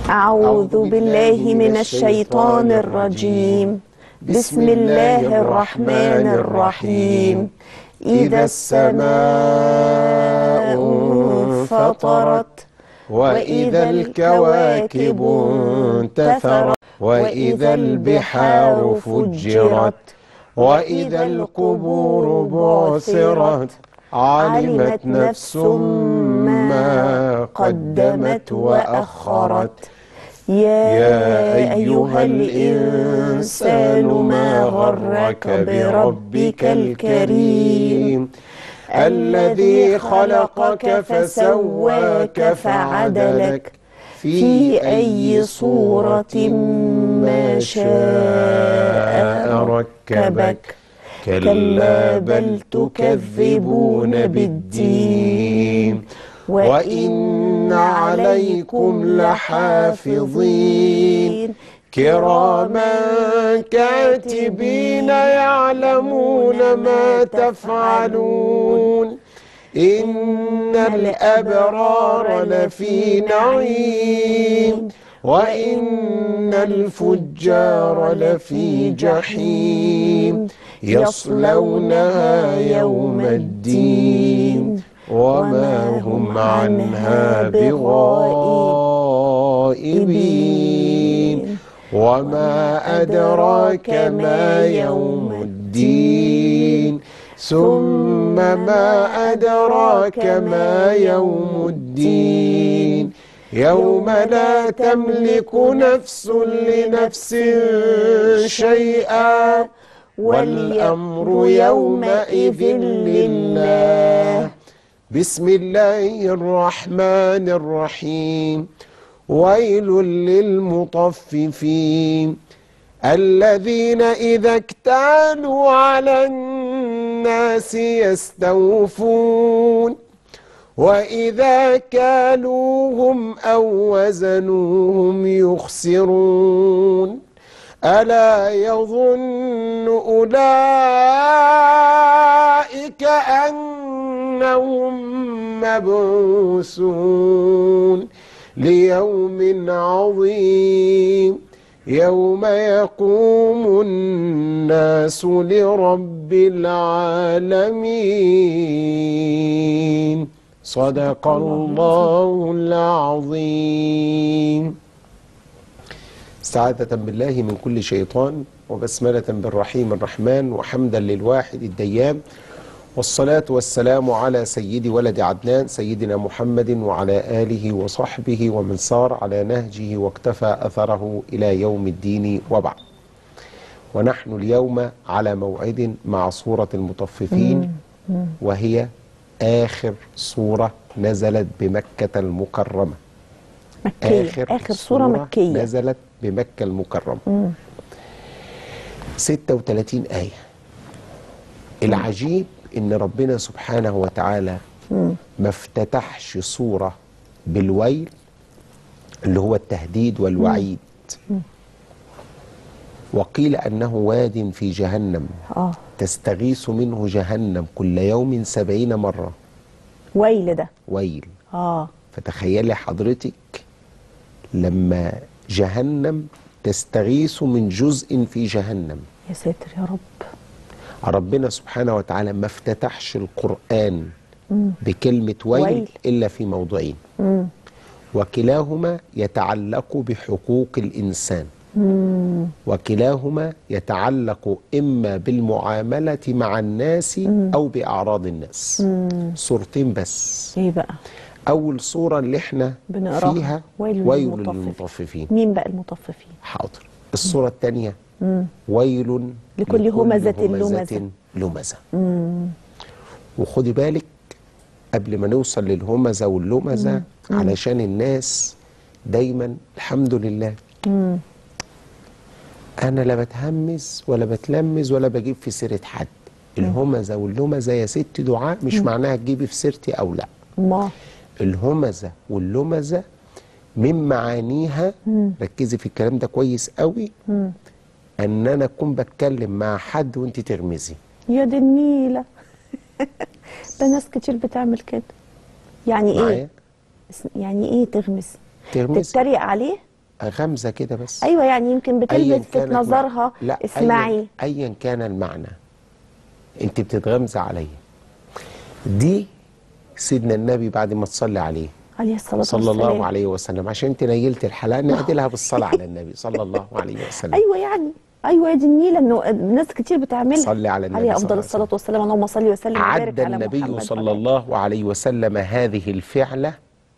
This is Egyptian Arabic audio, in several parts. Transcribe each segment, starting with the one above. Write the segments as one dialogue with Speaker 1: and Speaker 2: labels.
Speaker 1: أعوذ بالله من الشيطان الرجيم بسم الله الرحمن الرحيم إذا السماء انفطرت
Speaker 2: وإذا الكواكب انتثرت وإذا البحار فجرت وإذا القبور بعثرت علمت نفس ما قدمت وأخرت
Speaker 1: يا أيها الإنسان ما غرك بربك الكريم
Speaker 2: الذي خلقك فسواك فعدلك
Speaker 1: في أي صورة ما شاء ركبك كلا بل تكذبون بالدين
Speaker 2: وإن عليكم لحافظين كراما كاتبين يعلمون ما تفعلون إن الأبرار لفي نعيم وإن الفجار لفي جحيم يصلونها يوم الدين وما هم عنها بغائبين وما أدراك ما يوم الدين ثم ما أدراك ما يوم الدين يوم لا تملك نفس لنفس شيئا والأمر يومئذ لله بسم الله الرحمن الرحيم ويل للمطففين الذين إذا اكتالوا على الناس يستوفون وإذا كالوهم أو وزنوهم يخسرون ألا يظن أولئك أنهم مبعوثون ليوم عظيم يوم يقوم الناس لرب العالمين صدق الله العظيم استعاذة بالله من كل شيطان وبسملة بالرحيم الرحمن وحمدا للواحد الديان والصلاة والسلام على سيد ولد عدنان سيدنا محمد وعلى آله وصحبه ومن صار على نهجه واكتفى أثره إلى يوم الدين وبعد ونحن اليوم على موعد مع سورة المطففين وهي آخر سورة نزلت بمكة المكرمة
Speaker 1: مكية آخر سورة مكية
Speaker 2: نزلت بمكة المكرمة 36 آية العجيب ان ربنا سبحانه وتعالى ما افتتحش سورة بالويل اللي هو التهديد والوعيد وقيل انه واد في جهنم
Speaker 1: آه
Speaker 2: تستغيث منه جهنم كل يوم سبعين مرة
Speaker 1: ويل ده
Speaker 2: ويل
Speaker 1: آه
Speaker 2: فتخيلي حضرتك لما جهنم تستغيث من جزء في جهنم
Speaker 1: يا ساتر يا رب
Speaker 2: ربنا سبحانه وتعالى ما افتتحش القرآن بكلمة ويل,
Speaker 1: ويل.
Speaker 2: إلا في موضعين
Speaker 1: مم.
Speaker 2: وكلاهما يتعلق بحقوق الإنسان وكلاهما يتعلق إما بالمعاملة مع الناس أو بأعراض الناس صورتين بس
Speaker 1: إيه بقى
Speaker 2: أول صورة اللي احنا
Speaker 1: بنقراها.
Speaker 2: فيها
Speaker 1: ويل
Speaker 2: ويل
Speaker 1: للمطففين.
Speaker 2: للمطففين
Speaker 1: مين بقى المطففين
Speaker 2: حاضر الصورة الثانية ويل
Speaker 1: لكل همزة لمزة.
Speaker 2: لمزة وخدي بالك قبل ما نوصل للهمزة واللمزة علشان الناس دايما الحمد لله أنا لا بتهمز ولا بتلمز ولا بجيب في سيرة حد الهمزة واللمزة يا ست دعاء مش معناها تجيبي في سيرتي أو لا
Speaker 1: ما
Speaker 2: الهمزة واللمزة من معانيها ركزي في الكلام ده كويس قوي ان انا اكون بتكلم مع حد وانت تغمزي
Speaker 1: يا دي النيلة ده ناس كتير بتعمل كده يعني
Speaker 2: معايا
Speaker 1: ايه اس- يعني ايه تغمس
Speaker 2: تغمزي
Speaker 1: تتريق عليه
Speaker 2: غمزه كده بس
Speaker 1: ايوه يعني يمكن
Speaker 2: أياً
Speaker 1: بتلفت
Speaker 2: كانت
Speaker 1: نظرها
Speaker 2: مع- لا
Speaker 1: اسمعي
Speaker 2: أيا, أيا كان المعنى أنت بتتغمزي عليا دي سيدنا النبي بعد ما تصلي عليه
Speaker 1: عليه الصلاه
Speaker 2: صلى
Speaker 1: والسلام
Speaker 2: الله عليه وسلم عشان انت نيلت الحلقه نعدلها بالصلاه على النبي صلى الله عليه وسلم
Speaker 1: ايوه يعني ايوه يا دي النيله انه ناس كتير بتعملها
Speaker 2: صلي على النبي
Speaker 1: عليه
Speaker 2: صلى الله
Speaker 1: افضل
Speaker 2: عليه
Speaker 1: الصلاه والسلام اللهم صل وسلم وبارك
Speaker 2: عد
Speaker 1: على
Speaker 2: النبي
Speaker 1: محمد
Speaker 2: صلى
Speaker 1: وعلى
Speaker 2: الله عليه وسلم هذه الفعله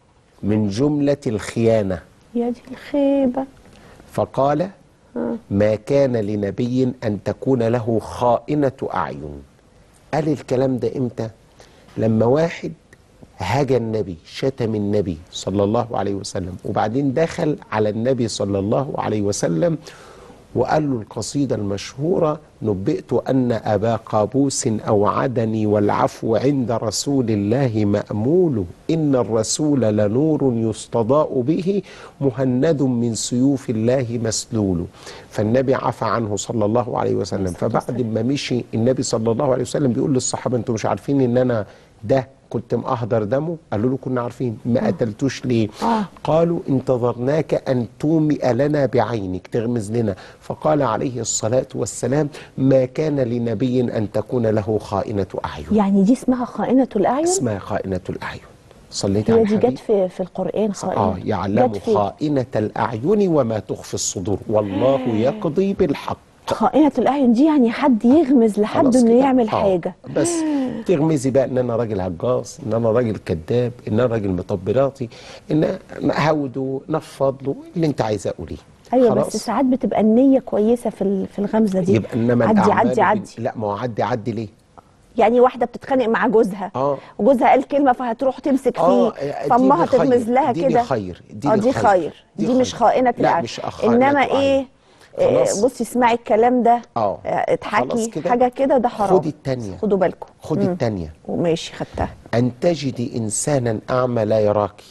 Speaker 2: من جمله الخيانه
Speaker 1: آله. يا دي الخيبه
Speaker 2: فقال ما كان لنبي ان تكون له خائنه اعين قال الكلام ده امتى لما واحد هاجى النبي شتم النبي صلى الله عليه وسلم وبعدين دخل على النبي صلى الله عليه وسلم وقال له القصيدة المشهورة نبئت أن أبا قابوس أوعدني والعفو عند رسول الله مأمول إن الرسول لنور يستضاء به مهند من سيوف الله مسلول فالنبي عفى عنه صلى الله عليه وسلم فبعد ما مشي النبي صلى الله عليه وسلم بيقول للصحابة أنتم مش عارفين إن أنا ده كنت مأهدر دمه قالوا له كنا عارفين ما قتلتوش ليه
Speaker 1: آه.
Speaker 2: قالوا انتظرناك أن تومئ لنا بعينك تغمز لنا فقال عليه الصلاة والسلام ما كان لنبي أن تكون له خائنة أعين
Speaker 1: يعني دي اسمها خائنه الاعين
Speaker 2: اسمها خائنة الأعين صليت
Speaker 1: هي
Speaker 2: على
Speaker 1: دي
Speaker 2: الحبيب
Speaker 1: جت في في القران خائنه
Speaker 2: آه يعلم
Speaker 1: جت في
Speaker 2: خائنة الأعين وما تخفي الصدور والله يقضي بالحق
Speaker 1: خائنه الاعين دي يعني حد يغمز لحد
Speaker 2: خلاص
Speaker 1: انه
Speaker 2: كده.
Speaker 1: يعمل
Speaker 2: آه.
Speaker 1: حاجه
Speaker 2: بس تغمزي بقى ان انا راجل هجاص ان انا راجل كذاب ان انا راجل مطبلاتي ان هوده نفض له اللي انت عايزه اقوليه
Speaker 1: ايوه
Speaker 2: خلاص؟
Speaker 1: بس ساعات بتبقى النيه كويسه في ال- في الغمزه دي
Speaker 2: يبقى انما
Speaker 1: عدي
Speaker 2: الأعمال
Speaker 1: عدي
Speaker 2: بال-
Speaker 1: عدي
Speaker 2: لا ما هو عدي عدي ليه؟
Speaker 1: يعني واحده بتتخانق مع جوزها
Speaker 2: اه
Speaker 1: وجوزها قال كلمه فهتروح تمسك
Speaker 2: اه
Speaker 1: فيه
Speaker 2: دي
Speaker 1: فامها
Speaker 2: لخير.
Speaker 1: تغمز لها
Speaker 2: دي
Speaker 1: كده
Speaker 2: لخير دي
Speaker 1: اه دي
Speaker 2: لخير.
Speaker 1: خير دي, مش
Speaker 2: خير.
Speaker 1: خائنه
Speaker 2: لا
Speaker 1: العين
Speaker 2: مش خائنة
Speaker 1: انما
Speaker 2: العين.
Speaker 1: ايه آه،
Speaker 2: خلاص.
Speaker 1: بصي اسمعي الكلام ده
Speaker 2: اه
Speaker 1: آه،
Speaker 2: خلاص
Speaker 1: اضحكي
Speaker 2: كده.
Speaker 1: حاجه كده ده حرام
Speaker 2: خدي التانية.
Speaker 1: خدوا بالكم
Speaker 2: خدي التانية
Speaker 1: وماشي خدتها
Speaker 2: ان تجدي انسانا اعمى لا يراكي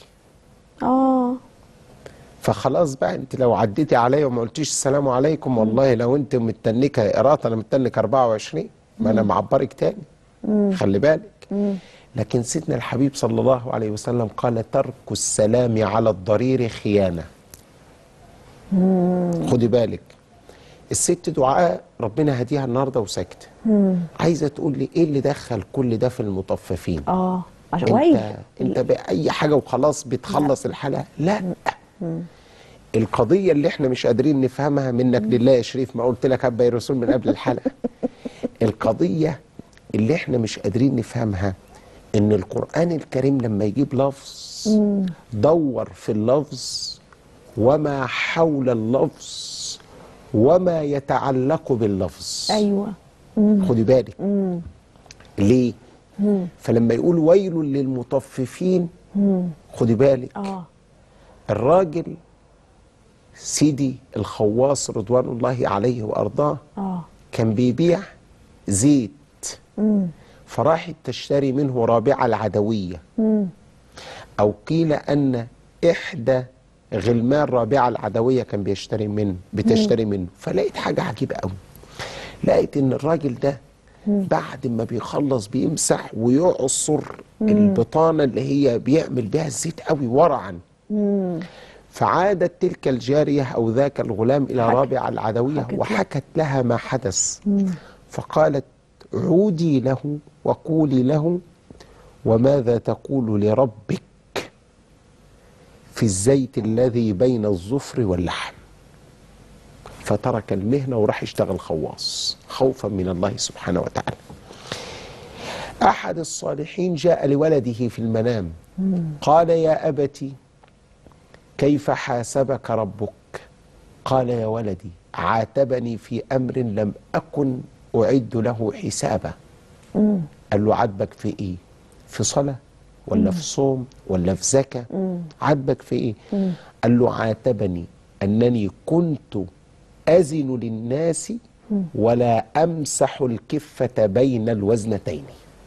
Speaker 1: اه
Speaker 2: فخلاص بقى انت لو عديتي عليا وما قلتيش السلام عليكم والله لو انت متنكه قراط انا متنك 24 ما انا معبرك تاني خلي بالك لكن سيدنا الحبيب صلى الله عليه وسلم قال ترك السلام على الضرير خيانه خدي بالك الست دعاء ربنا هديها النهارده وساكته عايزه تقول لي ايه اللي دخل كل ده في المطففين
Speaker 1: اه عشان وعي
Speaker 2: انت انت باي حاجه وخلاص بتخلص الحلقه لا القضيه اللي احنا مش قادرين نفهمها منك لله يا شريف ما قلت لك ابا يا رسول من قبل الحلقه القضيه اللي احنا مش قادرين نفهمها ان القران الكريم لما يجيب لفظ دور في اللفظ وما حول اللفظ وما يتعلق باللفظ
Speaker 1: ايوه
Speaker 2: خدي بالك ليه فلما يقول ويل للمطففين خدي بالك
Speaker 1: اه
Speaker 2: الراجل سيدي الخواص رضوان الله عليه وارضاه
Speaker 1: اه
Speaker 2: كان بيبيع زيت فراحت تشتري منه رابعه العدويه او قيل ان احدى غلمان رابعه العدويه كان بيشتري منه بتشتري منه فلقيت حاجه عجيبه قوي لقيت ان الراجل ده بعد ما بيخلص بيمسح ويعصر البطانه اللي هي بيعمل بيها الزيت قوي ورعا فعادت تلك الجاريه او ذاك الغلام الى
Speaker 1: حكت-
Speaker 2: رابعه العدويه
Speaker 1: حكت له.
Speaker 2: وحكت لها ما حدث فقالت عودي له وقولي له وماذا تقول لربك في الزيت الذي بين الظفر واللحم فترك المهنة وراح يشتغل خواص خوفا من الله سبحانه وتعالى أحد الصالحين جاء لولده في المنام قال يا أبتي كيف حاسبك ربك قال يا ولدي عاتبني في أمر لم أكن أعد له حسابا قال له عاتبك في إيه في صلاة ولا في صوم ولا في زكاة عاتبك في إيه قال له عاتبني أنني كنت أزن للناس ولا أمسح الكفة بين الوزنتين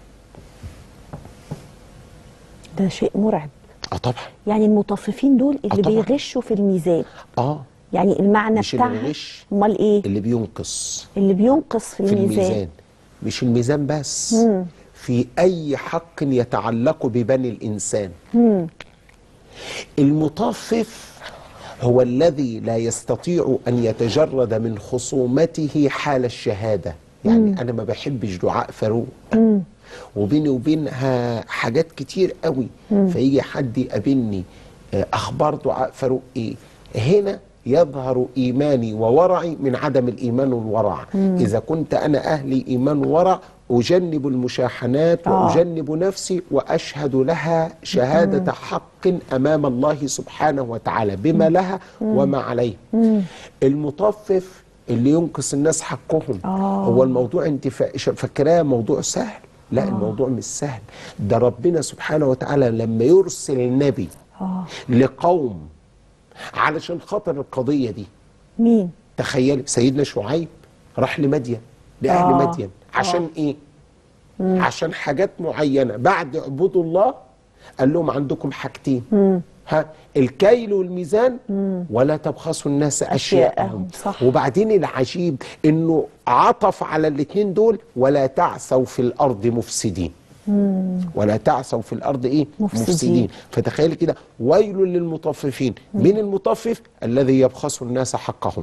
Speaker 1: ده شيء مرعب
Speaker 2: اه طبعا
Speaker 1: يعني المطففين دول اللي
Speaker 2: طبعا.
Speaker 1: بيغشوا في الميزان
Speaker 2: اه
Speaker 1: يعني المعنى
Speaker 2: مش اللي
Speaker 1: بتاعها
Speaker 2: بيغش.
Speaker 1: امال ايه
Speaker 2: اللي بينقص
Speaker 1: اللي بينقص في
Speaker 2: في
Speaker 1: الميزان,
Speaker 2: الميزان مش الميزان بس في أي حق يتعلق ببني الإنسان المطفف هو الذي لا يستطيع أن يتجرد من خصومته حال الشهادة يعني أنا ما بحبش دعاء فاروق وبيني وبينها حاجات كتير قوي فيجي حد يقابلني آه، أخبار دعاء فاروق إيه هنا يظهر إيماني وورعي من عدم الإيمان والورع إذا كنت أنا أهلي إيمان وورع أجنب المشاحنات
Speaker 1: آه.
Speaker 2: وأجنب نفسي وأشهد لها شهادة حق أمام الله سبحانه وتعالى بما لها وما عليها المطفف اللي ينقص الناس حقهم
Speaker 1: آه.
Speaker 2: هو الموضوع انت فا- ش- فاكراه موضوع سهل لا الموضوع مش سهل ده ربنا سبحانه وتعالى لما يرسل النبي
Speaker 1: اه
Speaker 2: لقوم علشان خاطر القضية دي
Speaker 1: مين
Speaker 2: تخيل سيدنا شعيب راح لمدين لأهل
Speaker 1: آه.
Speaker 2: مدين عشان إيه؟ عشان حاجات معينة بعد اعبدوا الله قال لهم عندكم حاجتين ها الكيل والميزان ولا تبخسوا الناس
Speaker 1: أشياءهم.
Speaker 2: أشياءهم
Speaker 1: صح.
Speaker 2: وبعدين العجيب إنه عطف على الاتنين دول ولا تعثوا في الأرض مفسدين ولا تعثوا في الارض ايه
Speaker 1: مفسدين.
Speaker 2: مفسدين فتخيل كده ويل للمطففين من المطفف الذي يبخس الناس حقهم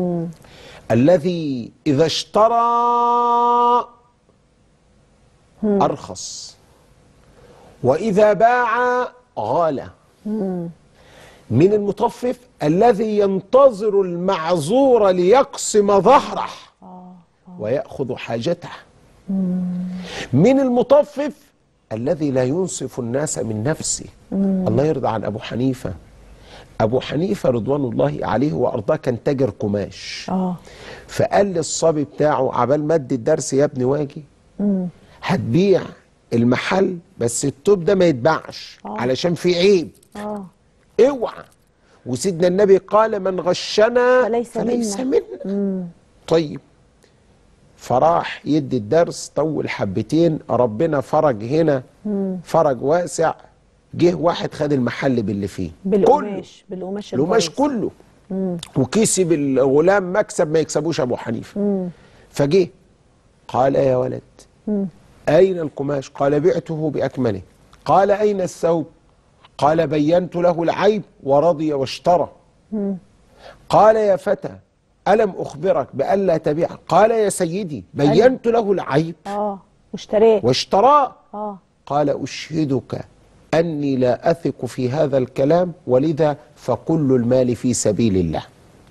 Speaker 2: الذي اذا اشترى ارخص واذا باع غالى من المطفف الذي ينتظر المعذور ليقسم ظهره ويأخذ حاجته من المطفف الذي لا ينصف الناس من نفسه الله يرضى عن أبو حنيفة أبو حنيفة رضوان الله عليه وأرضاه كان تاجر قماش
Speaker 1: اه
Speaker 2: فقال للصبي بتاعه عبال مد الدرس يا ابني واجي هتبيع المحل بس التوب ده ما يتباعش علشان في عيب
Speaker 1: اه
Speaker 2: اوعى وسيدنا النبي قال من غشنا
Speaker 1: فليس
Speaker 2: فليس
Speaker 1: منا.
Speaker 2: منا طيب فراح يدي الدرس طول حبتين ربنا فرج هنا فرج واسع جه واحد خد المحل باللي فيه كله
Speaker 1: بالقماش بالقماش
Speaker 2: القماش
Speaker 1: البايظ.
Speaker 2: كله وكسب الغلام مكسب ما يكسبوش ابو حنيفه فجه قال يا ولد اين القماش قال بعته باكمله قال اين الثوب قال بينت له العيب ورضي واشترى قال يا فتى الم اخبرك بالا تبيع قال يا سيدي بينت له العيب
Speaker 1: اه واشتراه
Speaker 2: واشتراه
Speaker 1: اه
Speaker 2: قال أشهدك أني لا أثق في هذا الكلام ولذا فكل المال في سبيل الله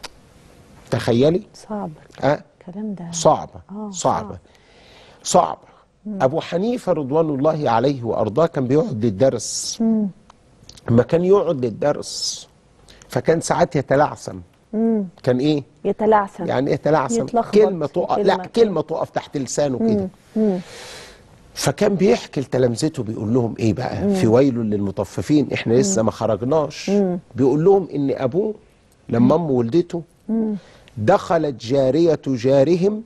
Speaker 2: تخيلي
Speaker 1: صعب
Speaker 2: أه؟
Speaker 1: الكلام ده
Speaker 2: صعبة
Speaker 1: آه،
Speaker 2: صعبة صعبة أبو حنيفة رضوان الله عليه وأرضاه كان بيقعد للدرس لما كان يقعد للدرس فكان ساعات يتلعثم كان إيه؟
Speaker 1: يتلعثم
Speaker 2: يعني إيه يتلعثم؟
Speaker 1: يتلخبط
Speaker 2: كلمة تقف لا
Speaker 1: كلمة.
Speaker 2: كلمة تقف تحت لسانه كده فكان بيحكي لتلامذته بيقول لهم ايه بقى في ويل للمطففين احنا لسه ما خرجناش بيقول لهم ان ابوه لما امه ولدته دخلت جارية جارهم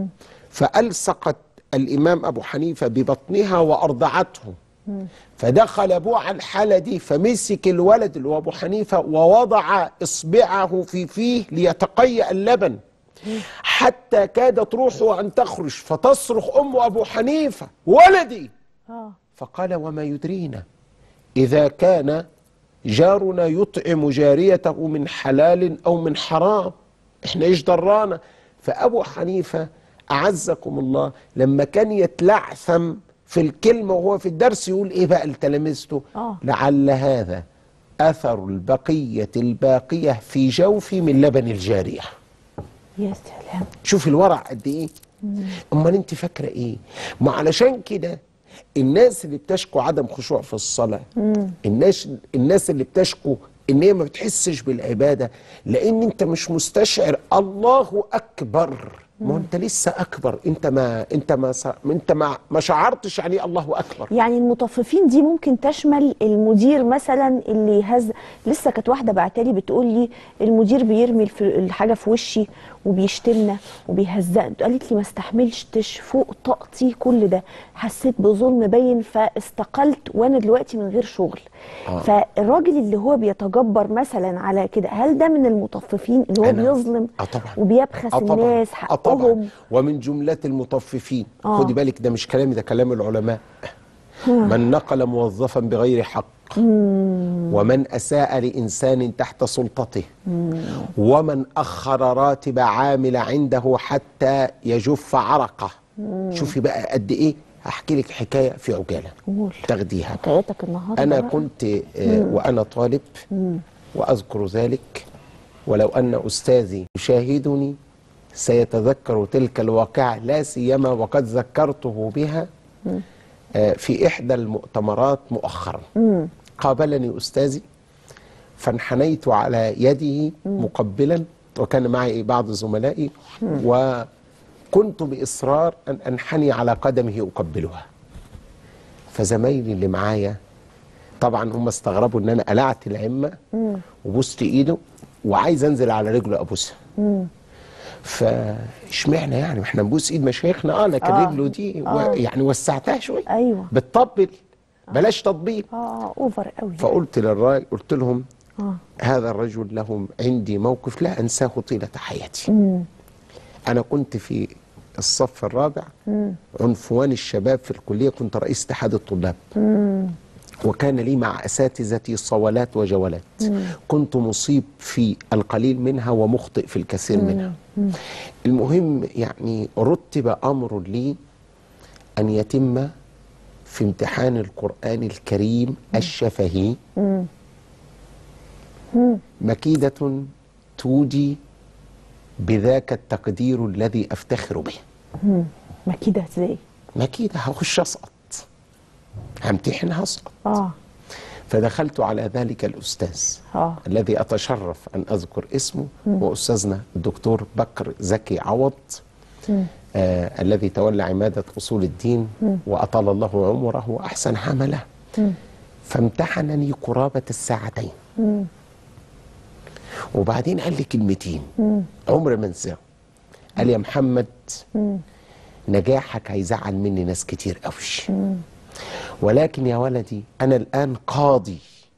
Speaker 2: فألصقت الإمام أبو حنيفة ببطنها وأرضعته فدخل أبوه على الحالة دي فمسك الولد اللي هو أبو حنيفة ووضع إصبعه في فيه ليتقيأ اللبن حتى كادت روحه أن تخرج فتصرخ أم أبو حنيفة ولدي
Speaker 1: اه
Speaker 2: فقال وما يدرينا إذا كان جارنا يطعم جاريته من حلال أو من حرام إحنا إيش درانا فأبو حنيفة أعزكم الله لما كان يتلعثم في الكلمة وهو في الدرس يقول إيه بقى لتلامذته
Speaker 1: آه.
Speaker 2: لعل هذا أثر البقية الباقية في جوفي من لبن الجارية
Speaker 1: يا سلام
Speaker 2: شوف الورع قد ايه امال انت فاكره ايه ما علشان كده الناس اللي بتشكو عدم خشوع في الصلاه الناس الناس اللي بتشكو ان هي ما بتحسش بالعباده لان انت مش مستشعر الله اكبر ما هو انت لسه اكبر انت ما انت ما ص- انت ما ما شعرتش يعني إيه الله اكبر
Speaker 1: يعني المطففين دي ممكن تشمل المدير مثلا اللي يهز لسه كانت واحده بعتلي بتقول لي المدير بيرمي الف- الحاجه في وشي وبيشتمنا وبيهزقنا قالت لي ما استحملتش فوق طاقتي كل ده حسيت بظلم باين فاستقلت وانا دلوقتي من غير شغل
Speaker 2: آه.
Speaker 1: فالراجل اللي هو بيتجبر مثلا على كده هل ده من المطففين اللي هو
Speaker 2: أنا-
Speaker 1: بيظلم
Speaker 2: آه طبعا.
Speaker 1: وبيبخس
Speaker 2: آه طبعا.
Speaker 1: الناس
Speaker 2: آه طبعا
Speaker 1: حقهم
Speaker 2: ومن جملة المطففين
Speaker 1: آه.
Speaker 2: خدي بالك ده مش كلامي ده كلام العلماء من نقل موظفا بغير حق ومن أساء لإنسان تحت سلطته ومن أخر راتب عامل عنده حتى يجف عرقه شوفي بقى قد إيه هحكي لك حكاية في عجالة
Speaker 1: قول
Speaker 2: تاخديها
Speaker 1: حكايتك النهارده
Speaker 2: أنا
Speaker 1: بقى.
Speaker 2: كنت آه، وأنا طالب وأذكر ذلك ولو أن أستاذي يشاهدني سيتذكر تلك الواقعة لا سيما وقد ذكرته بها آه، في إحدى المؤتمرات مؤخرا قابلني أستاذي فانحنيت على يده مقبلا وكان معي بعض زملائي وكنت بإصرار أن أنحني على قدمه أقبلها فزمايلي اللي معايا طبعا هم استغربوا ان انا قلعت العمه وبوست ايده وعايز انزل على رجله ابوسها فاشمعنى يعني ما احنا نبوس ايد مشايخنا اه لكن
Speaker 1: آه.
Speaker 2: رجله دي و...
Speaker 1: آه.
Speaker 2: يعني وسعتها شويه
Speaker 1: ايوه
Speaker 2: بتطبل بلاش تطبيل
Speaker 1: اه اوفر قوي
Speaker 2: فقلت للراجل قلت لهم
Speaker 1: اه
Speaker 2: هذا الرجل له عندي موقف لا انساه طيله حياتي
Speaker 1: مم.
Speaker 2: انا كنت في الصف الرابع عنفوان الشباب في الكليه كنت رئيس اتحاد الطلاب وكان لي مع اساتذتي صولات وجولات كنت مصيب في القليل منها ومخطئ في الكثير منها المهم يعني رتب امر لي ان يتم في امتحان القران الكريم الشفهي مكيده تودي بذاك التقدير الذي افتخر به
Speaker 1: مم. ما كده ازاي
Speaker 2: ما كده هخش اسقط همتحن هسقط
Speaker 1: اه
Speaker 2: فدخلت على ذلك الاستاذ
Speaker 1: اه
Speaker 2: الذي اتشرف ان اذكر اسمه هو استاذنا الدكتور بكر زكي عوض آه الذي تولى عماده اصول الدين واطال الله عمره واحسن عمله فامتحنني قرابه الساعتين وبعدين قال لي كلمتين عمر ما انساهم قال يا محمد نجاحك هيزعل مني ناس كتير قوي ولكن يا ولدي انا الان قاضي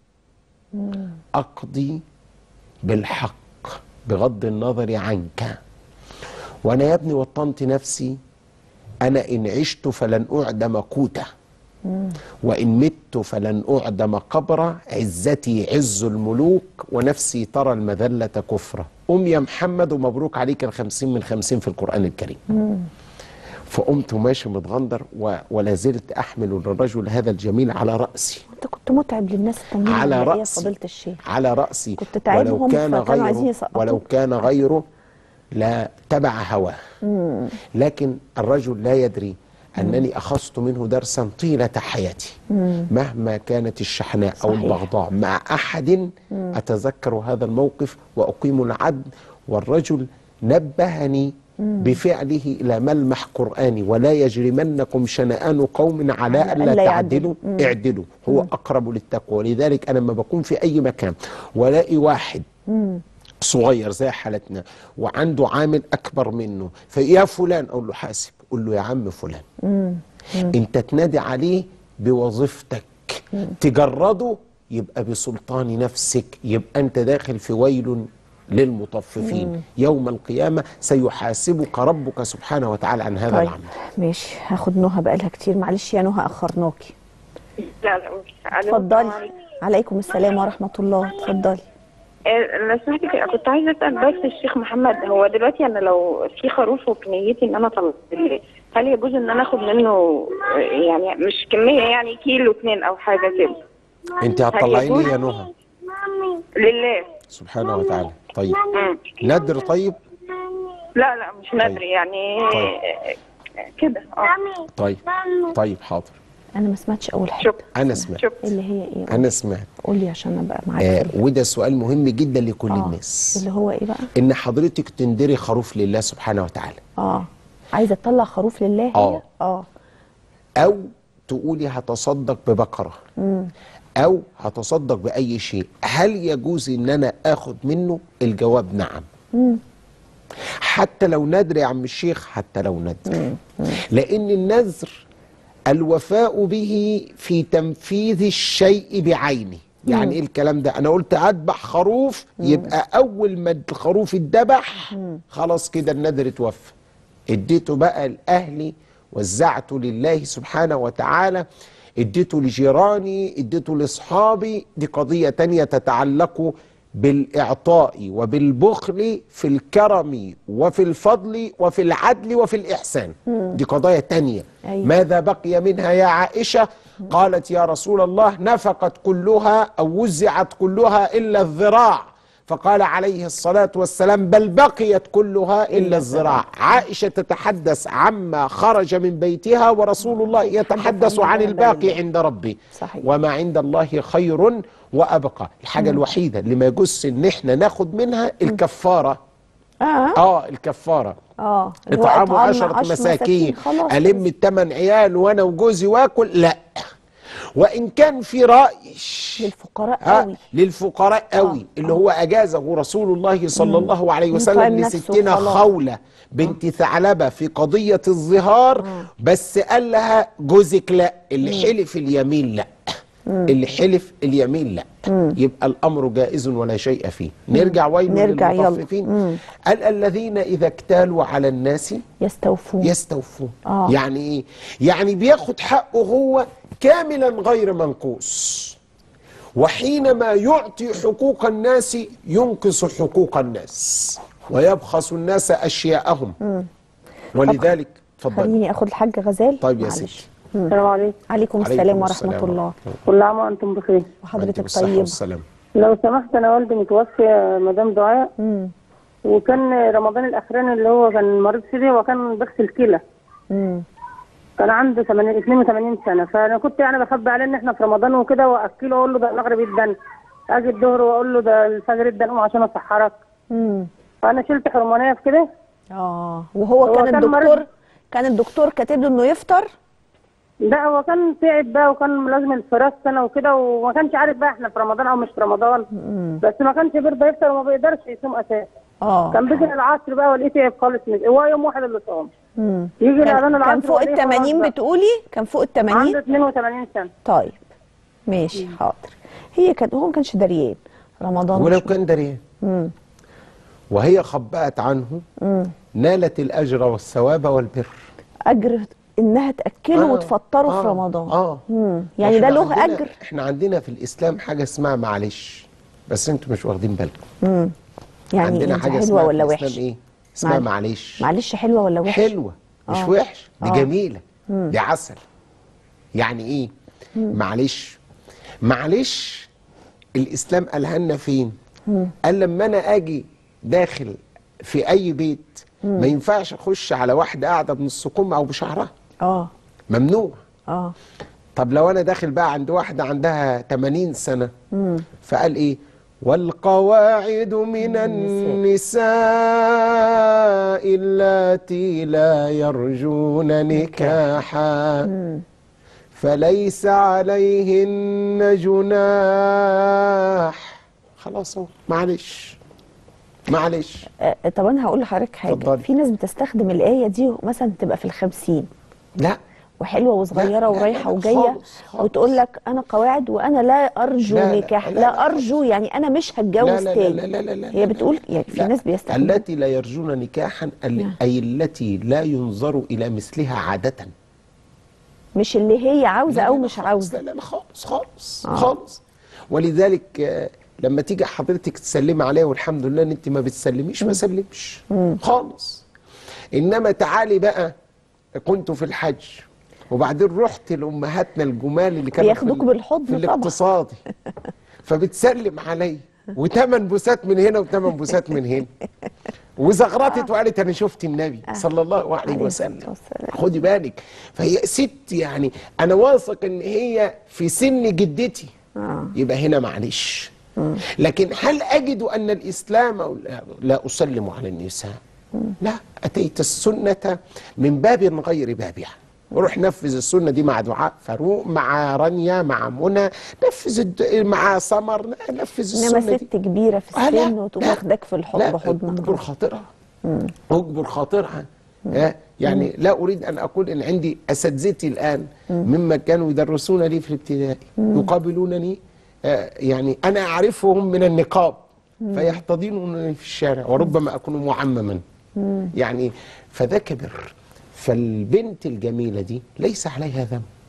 Speaker 2: اقضي بالحق بغض النظر عنك وانا يا ابني وطنت نفسي انا ان عشت فلن اعدم قوتا وان مت فلن اعدم قبرا عزتي عز الملوك ونفسي ترى المذله كفرا قم يا محمد ومبروك عليك الخمسين من خمسين في القران الكريم فقمت ماشي متغندر و... ولا زلت احمل الرجل هذا الجميل على راسي
Speaker 1: انت كنت متعب للناس التمرين
Speaker 2: على
Speaker 1: ولا ايه يا
Speaker 2: رأسي
Speaker 1: فضيله الشيخ
Speaker 2: على رأسي
Speaker 1: كنت تعبهم
Speaker 2: ولو كان
Speaker 1: فكانوا عايزين
Speaker 2: غيره
Speaker 1: يسقطوك.
Speaker 2: ولو كان غيره لا تبع هواه لكن الرجل لا يدري أنني أخذت منه درسا طيلة حياتي مهما كانت الشحناء أو
Speaker 1: صحيح.
Speaker 2: البغضاء مع أحد أتذكر هذا الموقف وأقيم العدل والرجل نبهني بفعله إلى ملمح قرآني ولا يجرمنكم شنآن قوم على
Speaker 1: على
Speaker 2: ألا
Speaker 1: ألا
Speaker 2: تعدلوا اعدلوا هو أقرب للتقوى ولذلك أنا لما بكون في أي مكان ولاقي واحد صغير زي حالتنا وعنده عامل اكبر منه فيا فلان اقول له حاسب قول له يا عم فلان انت تنادي عليه بوظيفتك تجرده يبقى بسلطان نفسك يبقى انت داخل في ويل للمطففين يوم القيامة سيحاسبك ربك سبحانه وتعالى عن هذا
Speaker 1: طيب
Speaker 2: العمل
Speaker 1: ماشي هاخد نهى بقالها كتير معلش يا نهى اخرناكي
Speaker 3: لا لا مش
Speaker 1: اتفضلي عليكم السلام ورحمه الله اتفضلي
Speaker 3: لو سمحتي كده، كنت عايزه اسال بس الشيخ محمد هو دلوقتي انا لو في خروف وفي نيتي ان انا اطلع هل يجوز ان انا اخد منه آه، يعني مش كميه يعني كيلو اتنين او حاجه كده
Speaker 2: انت هتطلعي لي يا نهى
Speaker 3: لله
Speaker 2: سبحانه وتعالى طيب
Speaker 3: مم.
Speaker 2: ندر طيب
Speaker 3: لا لا مش ندري يعني
Speaker 2: طيب.
Speaker 3: آه، كده اه
Speaker 2: طيب طيب حاضر
Speaker 1: انا ما سمعتش اول حاجه
Speaker 3: شكرا
Speaker 2: انا سمعت
Speaker 3: شكرا
Speaker 1: اللي هي ايه
Speaker 2: انا سمعت
Speaker 1: قولي عشان ابقى معاك
Speaker 2: آه
Speaker 1: في ال-
Speaker 2: وده سؤال مهم جدا لكل
Speaker 1: آه،
Speaker 2: الناس
Speaker 1: اللي هو ايه بقى
Speaker 2: ان حضرتك تندري خروف لله سبحانه وتعالى
Speaker 1: اه عايزه تطلع خروف لله هي
Speaker 2: آه.
Speaker 1: اه
Speaker 2: او تقولي هتصدق ببقره او هتصدق باي شيء هل يجوز ان انا اخد منه الجواب نعم حتى لو نذر يا عم الشيخ حتى لو نذر لان النذر الوفاء به في تنفيذ الشيء بعينه يعني ايه الكلام ده انا قلت اذبح خروف يبقى اول ما الخروف اتذبح خلاص كده النذر اتوفى اديته بقى لاهلي وزعته لله سبحانه وتعالى اديته لجيراني اديته لاصحابي دي قضيه تانية تتعلق بالاعطاء وبالبخل في الكرم وفي الفضل وفي العدل وفي الاحسان دي قضايا تانية
Speaker 1: أيوة.
Speaker 2: ماذا بقي منها يا عائشه قالت يا رسول الله نفقت كلها او وزعت كلها الا الذراع فقال عليه الصلاة والسلام بل بقيت كلها إلا الذراع عائشة تتحدث عما خرج من بيتها ورسول الله يتحدث عن الباقي عند ربه
Speaker 1: صحيح.
Speaker 2: وما عند الله خير وأبقى الحاجة الوحيدة اللي ما يجوز إن احنا ناخد منها الكفارة
Speaker 1: اه
Speaker 2: اه الكفارة
Speaker 1: اه اللي هو
Speaker 2: إطعام
Speaker 1: إطعام
Speaker 2: عشرة
Speaker 1: عشر
Speaker 2: مساكين
Speaker 1: خلاص
Speaker 2: ألم التمن عيال وأنا وجوزي وآكل لا وإن كان في رأي
Speaker 1: للفقراء
Speaker 2: ها
Speaker 1: قوي
Speaker 2: للفقراء قوي اللي هو اجازه رسول الله صلى الله عليه وسلم
Speaker 1: يطعم نفسه
Speaker 2: لستنا
Speaker 1: وخلاص.
Speaker 2: خوله بنت ثعلبه في قضيه الظهار بس قال لها جوزك لا اللي حلف اليمين لا اللي حلف اليمين لا يبقى الامر جائز ولا شيء فيه نرجع ويل
Speaker 1: نرجع يلا.
Speaker 2: للمطففين قال الذين اذا اكتالوا على الناس
Speaker 1: يستوفون
Speaker 2: يستوفون
Speaker 1: آه.
Speaker 2: يعني ايه يعني بياخد حقه هو كاملا غير منقوص وحينما يعطي حقوق الناس ينقص حقوق الناس ويبخس الناس اشياءهم ولذلك تفضل
Speaker 1: خليني اخد الحاج غزال
Speaker 2: طيب يا
Speaker 1: معلش.
Speaker 2: ستي
Speaker 4: السلام عليكم
Speaker 1: عليكم السلام
Speaker 2: عليكم
Speaker 1: ورحمة
Speaker 2: السلام
Speaker 1: الله
Speaker 4: كل عام وانتم بخير
Speaker 2: عليكم
Speaker 1: وحضرتك
Speaker 2: الصحة
Speaker 1: طيب
Speaker 2: والسلام
Speaker 4: لو سمحت انا والدي متوفي يا مدام دعاء
Speaker 1: مم.
Speaker 4: وكان رمضان الاخراني اللي هو كان مريض فيه وكان بغسل كلى
Speaker 1: مم.
Speaker 4: كان عنده 80 82 سنه فانا كنت يعني بخبي عليه ان احنا في رمضان وكده واكله واقول له ده المغرب يدن اجي الظهر واقول له ده الفجر يدن قوم عشان اسحرك
Speaker 1: مم.
Speaker 4: فانا شلت حرمانيه في كده
Speaker 1: اه وهو
Speaker 4: هو
Speaker 1: كان
Speaker 4: كان
Speaker 1: الدكتور
Speaker 4: مريض.
Speaker 1: كان الدكتور كاتب له انه يفطر
Speaker 4: لا هو كان تعب بقى وكان ملازم الفراش سنه وكده وما كانش عارف بقى احنا في رمضان او مش في رمضان بس ما كانش بيرضى يفطر وما بيقدرش يصوم اساسا
Speaker 1: اه
Speaker 4: كان بيجي العصر بقى والاقيه تعب خالص من- هو يوم واحد اللي صام
Speaker 1: مم.
Speaker 4: يجي الاذان
Speaker 1: كان,
Speaker 4: العصر
Speaker 1: كان فوق ال
Speaker 4: وألاقيه خلاص
Speaker 1: 80
Speaker 4: بقى.
Speaker 1: بتقولي كان فوق ال 80
Speaker 4: عنده 82 سنه
Speaker 1: طيب ماشي حاضر هي كان هو ما كانش دريان رمضان
Speaker 2: ولو
Speaker 1: مش-
Speaker 2: كان دريان
Speaker 1: مم.
Speaker 2: وهي خبأت عنه
Speaker 1: مم.
Speaker 2: نالت الأجر والثواب والبر
Speaker 1: اجر انها تاكله
Speaker 2: آه،
Speaker 1: وتفطره
Speaker 2: آه،
Speaker 1: في رمضان
Speaker 2: آه.
Speaker 1: مم. يعني ده
Speaker 2: وإحنا
Speaker 1: له
Speaker 2: عندنا-
Speaker 1: اجر
Speaker 2: احنا عندنا في الإسلام حاجة اسمها معلش بس انتوا مش واخدين بالكم
Speaker 1: مم. يعني
Speaker 2: عندنا
Speaker 1: إيه،
Speaker 2: حاجة
Speaker 1: حلوه
Speaker 2: اسمها
Speaker 1: ولا
Speaker 2: في الإسلام
Speaker 1: وحش
Speaker 2: ايه اسمها
Speaker 1: معلش.
Speaker 2: معلش
Speaker 1: معلش حلوه ولا وحش
Speaker 2: حلوة مش
Speaker 1: آه.
Speaker 2: وحش دي
Speaker 1: آه.
Speaker 2: جميلة دي عسل يعني ايه معلش معلش الإسلام قالها لنا فين قال لما أنا أجي داخل في أي بيت ما ينفعش أخش على واحدة قاعدة بنص كم أو بشعرها
Speaker 1: اه
Speaker 2: ممنوع
Speaker 1: اه
Speaker 2: طب لو أنا داخل بقى عند واحدة عندها 80 سنة فقال إيه والقواعد من النساء اللاتي لا يرجون نكاحا فليس عليهن جناح خلاص اهو معلش معلش
Speaker 1: آه، طب انا هقول لحضرتك حاجه
Speaker 2: اتفضلي.
Speaker 1: في ناس بتستخدم الايه دي مثلا تبقى في الخمسين
Speaker 2: لا
Speaker 1: وحلوه وصغيره
Speaker 2: لا، لا،
Speaker 1: ورايحه
Speaker 2: لا،
Speaker 1: وجايه
Speaker 2: خالص، خالص.
Speaker 1: وتقول لك انا قواعد وانا لا ارجو
Speaker 2: لا، لا،
Speaker 1: نكاح
Speaker 2: لا،
Speaker 1: لا,
Speaker 2: لا،
Speaker 1: ارجو يعني انا مش هتجوز
Speaker 2: لا لا
Speaker 1: تاني
Speaker 2: لا لا لا لا
Speaker 1: هي بتقول يعني في
Speaker 2: لا.
Speaker 1: ناس بيستخدموا
Speaker 2: التي لا يرجون نكاحا ال-
Speaker 1: نعم.
Speaker 2: أي التي لا ينظر إلى مثلها عادةً
Speaker 1: مش اللي هي عاوزه
Speaker 2: لا،
Speaker 1: او
Speaker 2: لا، لا
Speaker 1: مش
Speaker 2: خالص،
Speaker 1: عاوزه
Speaker 2: لا لا لا خالص خالص
Speaker 1: آه.
Speaker 2: خالص ولذلك آه، لما تيجي حضرتك تسلمي عليها والحمد لله ان انت ما بتسلميش ما سلمش خالص انما تعالي بقى كنت في الحج وبعدين رحت لامهاتنا الجمال اللي كانوا
Speaker 1: بياخدوك
Speaker 2: في ال-
Speaker 1: بالحضن
Speaker 2: في
Speaker 1: طبعا.
Speaker 2: الاقتصادي فبتسلم علي وثمان بوسات من هنا وثمان بوسات من هنا وزغرطت وقالت انا شفت النبي صلى الله عليه
Speaker 1: عليه
Speaker 2: وسلم
Speaker 1: الصلاة والسلام.
Speaker 2: خدي بالك فهي ست يعني انا واثق ان هي في سن جدتي
Speaker 1: آه.
Speaker 2: يبقى هنا معلش لكن هل اجد ان الاسلام أو لا, لا اسلم على النساء لا اتيت السنه من باب غير بابها وروح نفذ السنه دي مع دعاء فاروق مع رانيا مع منى نفذ الد... مع سمر نفذ
Speaker 1: انما
Speaker 2: السنه دي
Speaker 1: ست كبيره في
Speaker 2: آه، لا،
Speaker 1: السن وتقوم
Speaker 2: لا،
Speaker 1: واخداك في الحضن
Speaker 2: لا
Speaker 1: بحضنك
Speaker 2: اجبر خاطرها اجبر خاطرها آه، يعني لا اريد ان اقول ان عندي اساتذتي الان مما كانوا يدرسون لي في الابتدائي يقابلونني آه، يعني انا اعرفهم من النقاب فيحتضنونني في الشارع وربما اكون معمما يعني فده كبر فالبنت الجميله دي ليس عليها ذنب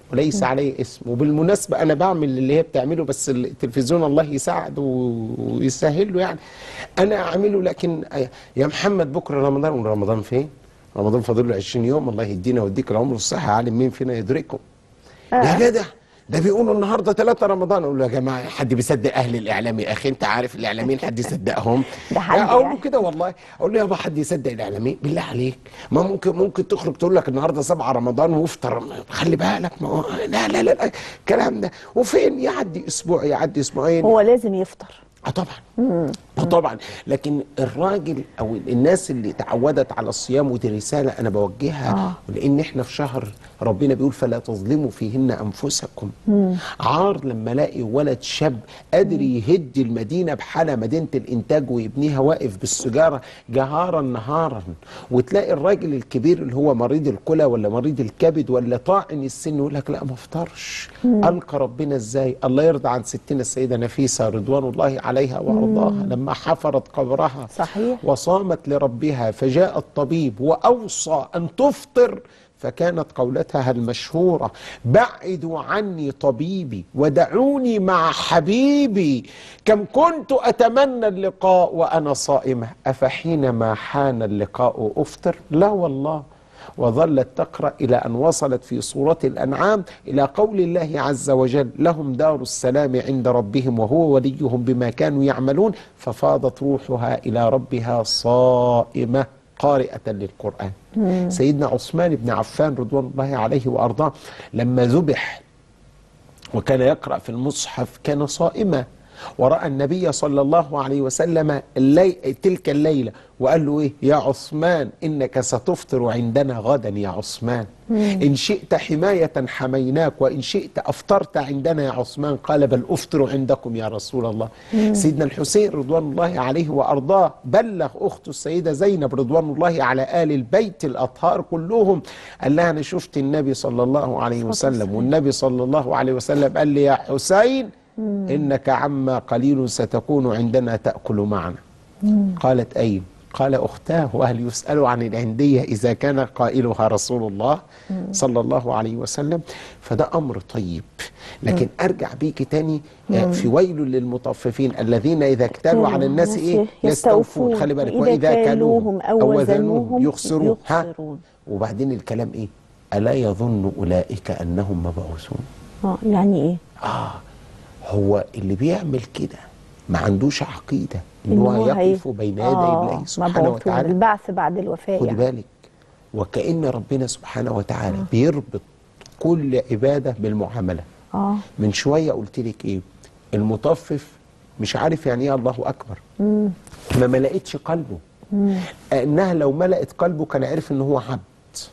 Speaker 2: وليس عليه اسم وبالمناسبة أنا بعمل اللي هي بتعمله بس التلفزيون الله يساعد و- ويسهل له يعني أنا أعمله لكن يا محمد بكرة رمضان رمضان فين؟ رمضان فاضل له 20 يوم الله يدينا ويديك العمر والصحة عالم مين فينا يدركه يا جدع ده بيقولوا النهارده 3 رمضان اقول له يا جماعه حد بيصدق اهل الاعلام يا اخي انت عارف الاعلاميين حد يصدقهم
Speaker 1: ده حد
Speaker 2: اقول له
Speaker 1: يعني.
Speaker 2: كده والله اقول له يابا حد يصدق الاعلاميين بالله عليك ما ممكن ممكن تخرج تقول لك النهارده 7 رمضان وافطر خلي بالك ما هو لا لا لا الكلام ده وفين يعدي اسبوع يعدي اسبوعين
Speaker 1: هو لازم يفطر
Speaker 2: اه طبعا اه طبعا لكن الراجل او الناس اللي تعودت على الصيام ودي رساله انا بوجهها
Speaker 1: آه.
Speaker 2: لان احنا في شهر ربنا بيقول فلا تظلموا فيهن انفسكم عار لما الاقي ولد شاب قادر يهد المدينه بحالها مدينه الانتاج ويبنيها واقف بالسجاره جهارا نهارا وتلاقي الراجل الكبير اللي هو مريض الكلى ولا مريض الكبد ولا طاعن السن يقول لك لا ما افطرش القى ربنا ازاي الله يرضى عن ستنا السيده نفيسه رضوان الله عليها وارضاها لما حفرت قبرها
Speaker 1: صحيح.
Speaker 2: وصامت لربها فجاء الطبيب واوصى ان تفطر فكانت قولتها المشهوره بعدوا عني طبيبي ودعوني مع حبيبي كم كنت اتمنى اللقاء وانا صائمه افحينما حان اللقاء افطر لا والله وظلت تقرا الى ان وصلت في سوره الانعام الى قول الله عز وجل لهم دار السلام عند ربهم وهو وليهم بما كانوا يعملون ففاضت روحها الى ربها صائمه قارئه للقران سيدنا عثمان بن عفان رضوان الله عليه وارضاه لما ذبح وكان يقرأ في المصحف كان صائما ورأى النبي صلى الله عليه وسلم اللي... تلك الليلة وقال له إيه يا عثمان إنك ستفطر عندنا غدا يا عثمان إن شئت حماية حميناك وإن شئت أفطرت عندنا يا عثمان قال بل أفطر عندكم يا رسول الله سيدنا الحسين رضوان الله عليه وأرضاه بلغ أخته السيدة زينب رضوان الله على آل البيت الأطهار كلهم قال لها أنا شفت النبي صلى الله عليه وسلم والنبي صلى الله عليه وسلم قال لي يا حسين إنك عما قليل ستكون عندنا تأكل معنا قالت أين قال أختاه وهل يسأل عن العندية إذا كان قائلها رسول الله صلى الله عليه وسلم فده أمر طيب لكن أرجع بيك تاني آه، في ويل للمطففين الذين إذا اكتالوا على الناس إيه يستوفون خلي بالك وإذا كالوهم أو وزنوهم يخسرون ها
Speaker 1: يخسرون.
Speaker 2: وبعدين الكلام إيه ألا يظن أولئك أنهم مبعوثون
Speaker 1: اه يعني ايه
Speaker 2: آه هو اللي بيعمل كده ما عندوش عقيدة إن
Speaker 1: إن
Speaker 2: هو
Speaker 1: هي-
Speaker 2: يقف بين يدي
Speaker 1: آه،
Speaker 2: الله سبحانه
Speaker 1: مبعوثون،
Speaker 2: وتعالى
Speaker 1: البعث بعد الوفاة
Speaker 2: خد
Speaker 1: يعني.
Speaker 2: بالك وكأن ربنا سبحانه وتعالى بيربط كل عبادة بالمعاملة
Speaker 1: اه
Speaker 2: من شوية قلت لك إيه المطفف مش عارف يعني إيه الله أكبر ما ملأتش قلبه إنها لو ملأت قلبه كان عرف إن هو عبد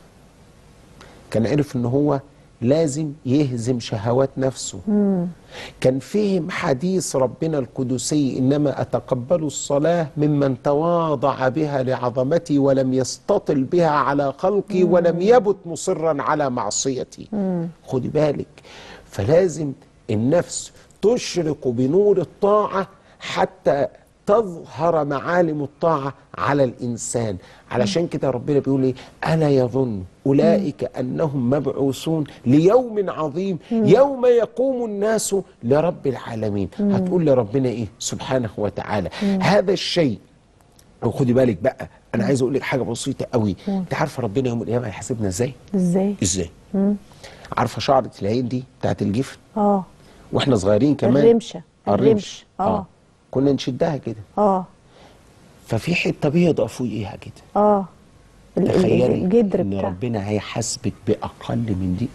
Speaker 2: كان عرف إن هو لازم يهزم شهوات نفسه كان فهم حديث ربنا القدسي إنما أتقبل الصلاة ممن تواضع بها لعظمتي ولم يستطل بها على خلقي ولم يبت مصرا على معصيتي خدي بالك فلازم النفس تشرق بنور الطاعة حتى تظهر معالم الطاعة على الإنسان علشان كده ربنا بيقول إيه ألا يظن أولئك أنهم مبعوثون ليوم عظيم يوم يقوم الناس لرب العالمين هتقول لربنا إيه سبحانه وتعالى هذا الشيء وخدي بالك بقى أنا عايز أقول لك حاجة بسيطة قوي أنت عارفة ربنا يوم القيامة هيحاسبنا إزاي
Speaker 1: ازاي
Speaker 2: إزاي عارفة شعرة العين دي بتاعت الجفن
Speaker 1: اه
Speaker 2: واحنا صغيرين كمان
Speaker 1: الرمشة.
Speaker 2: آه،
Speaker 1: الرمش. آه.
Speaker 2: كنا نشدها كده
Speaker 1: اه
Speaker 2: ففي حته بيضة فوقيها كده
Speaker 1: اه ال- ال-
Speaker 2: تخيلي
Speaker 1: الجدر
Speaker 2: ان
Speaker 1: بتاع
Speaker 2: ربنا هيحاسبك باقل من دي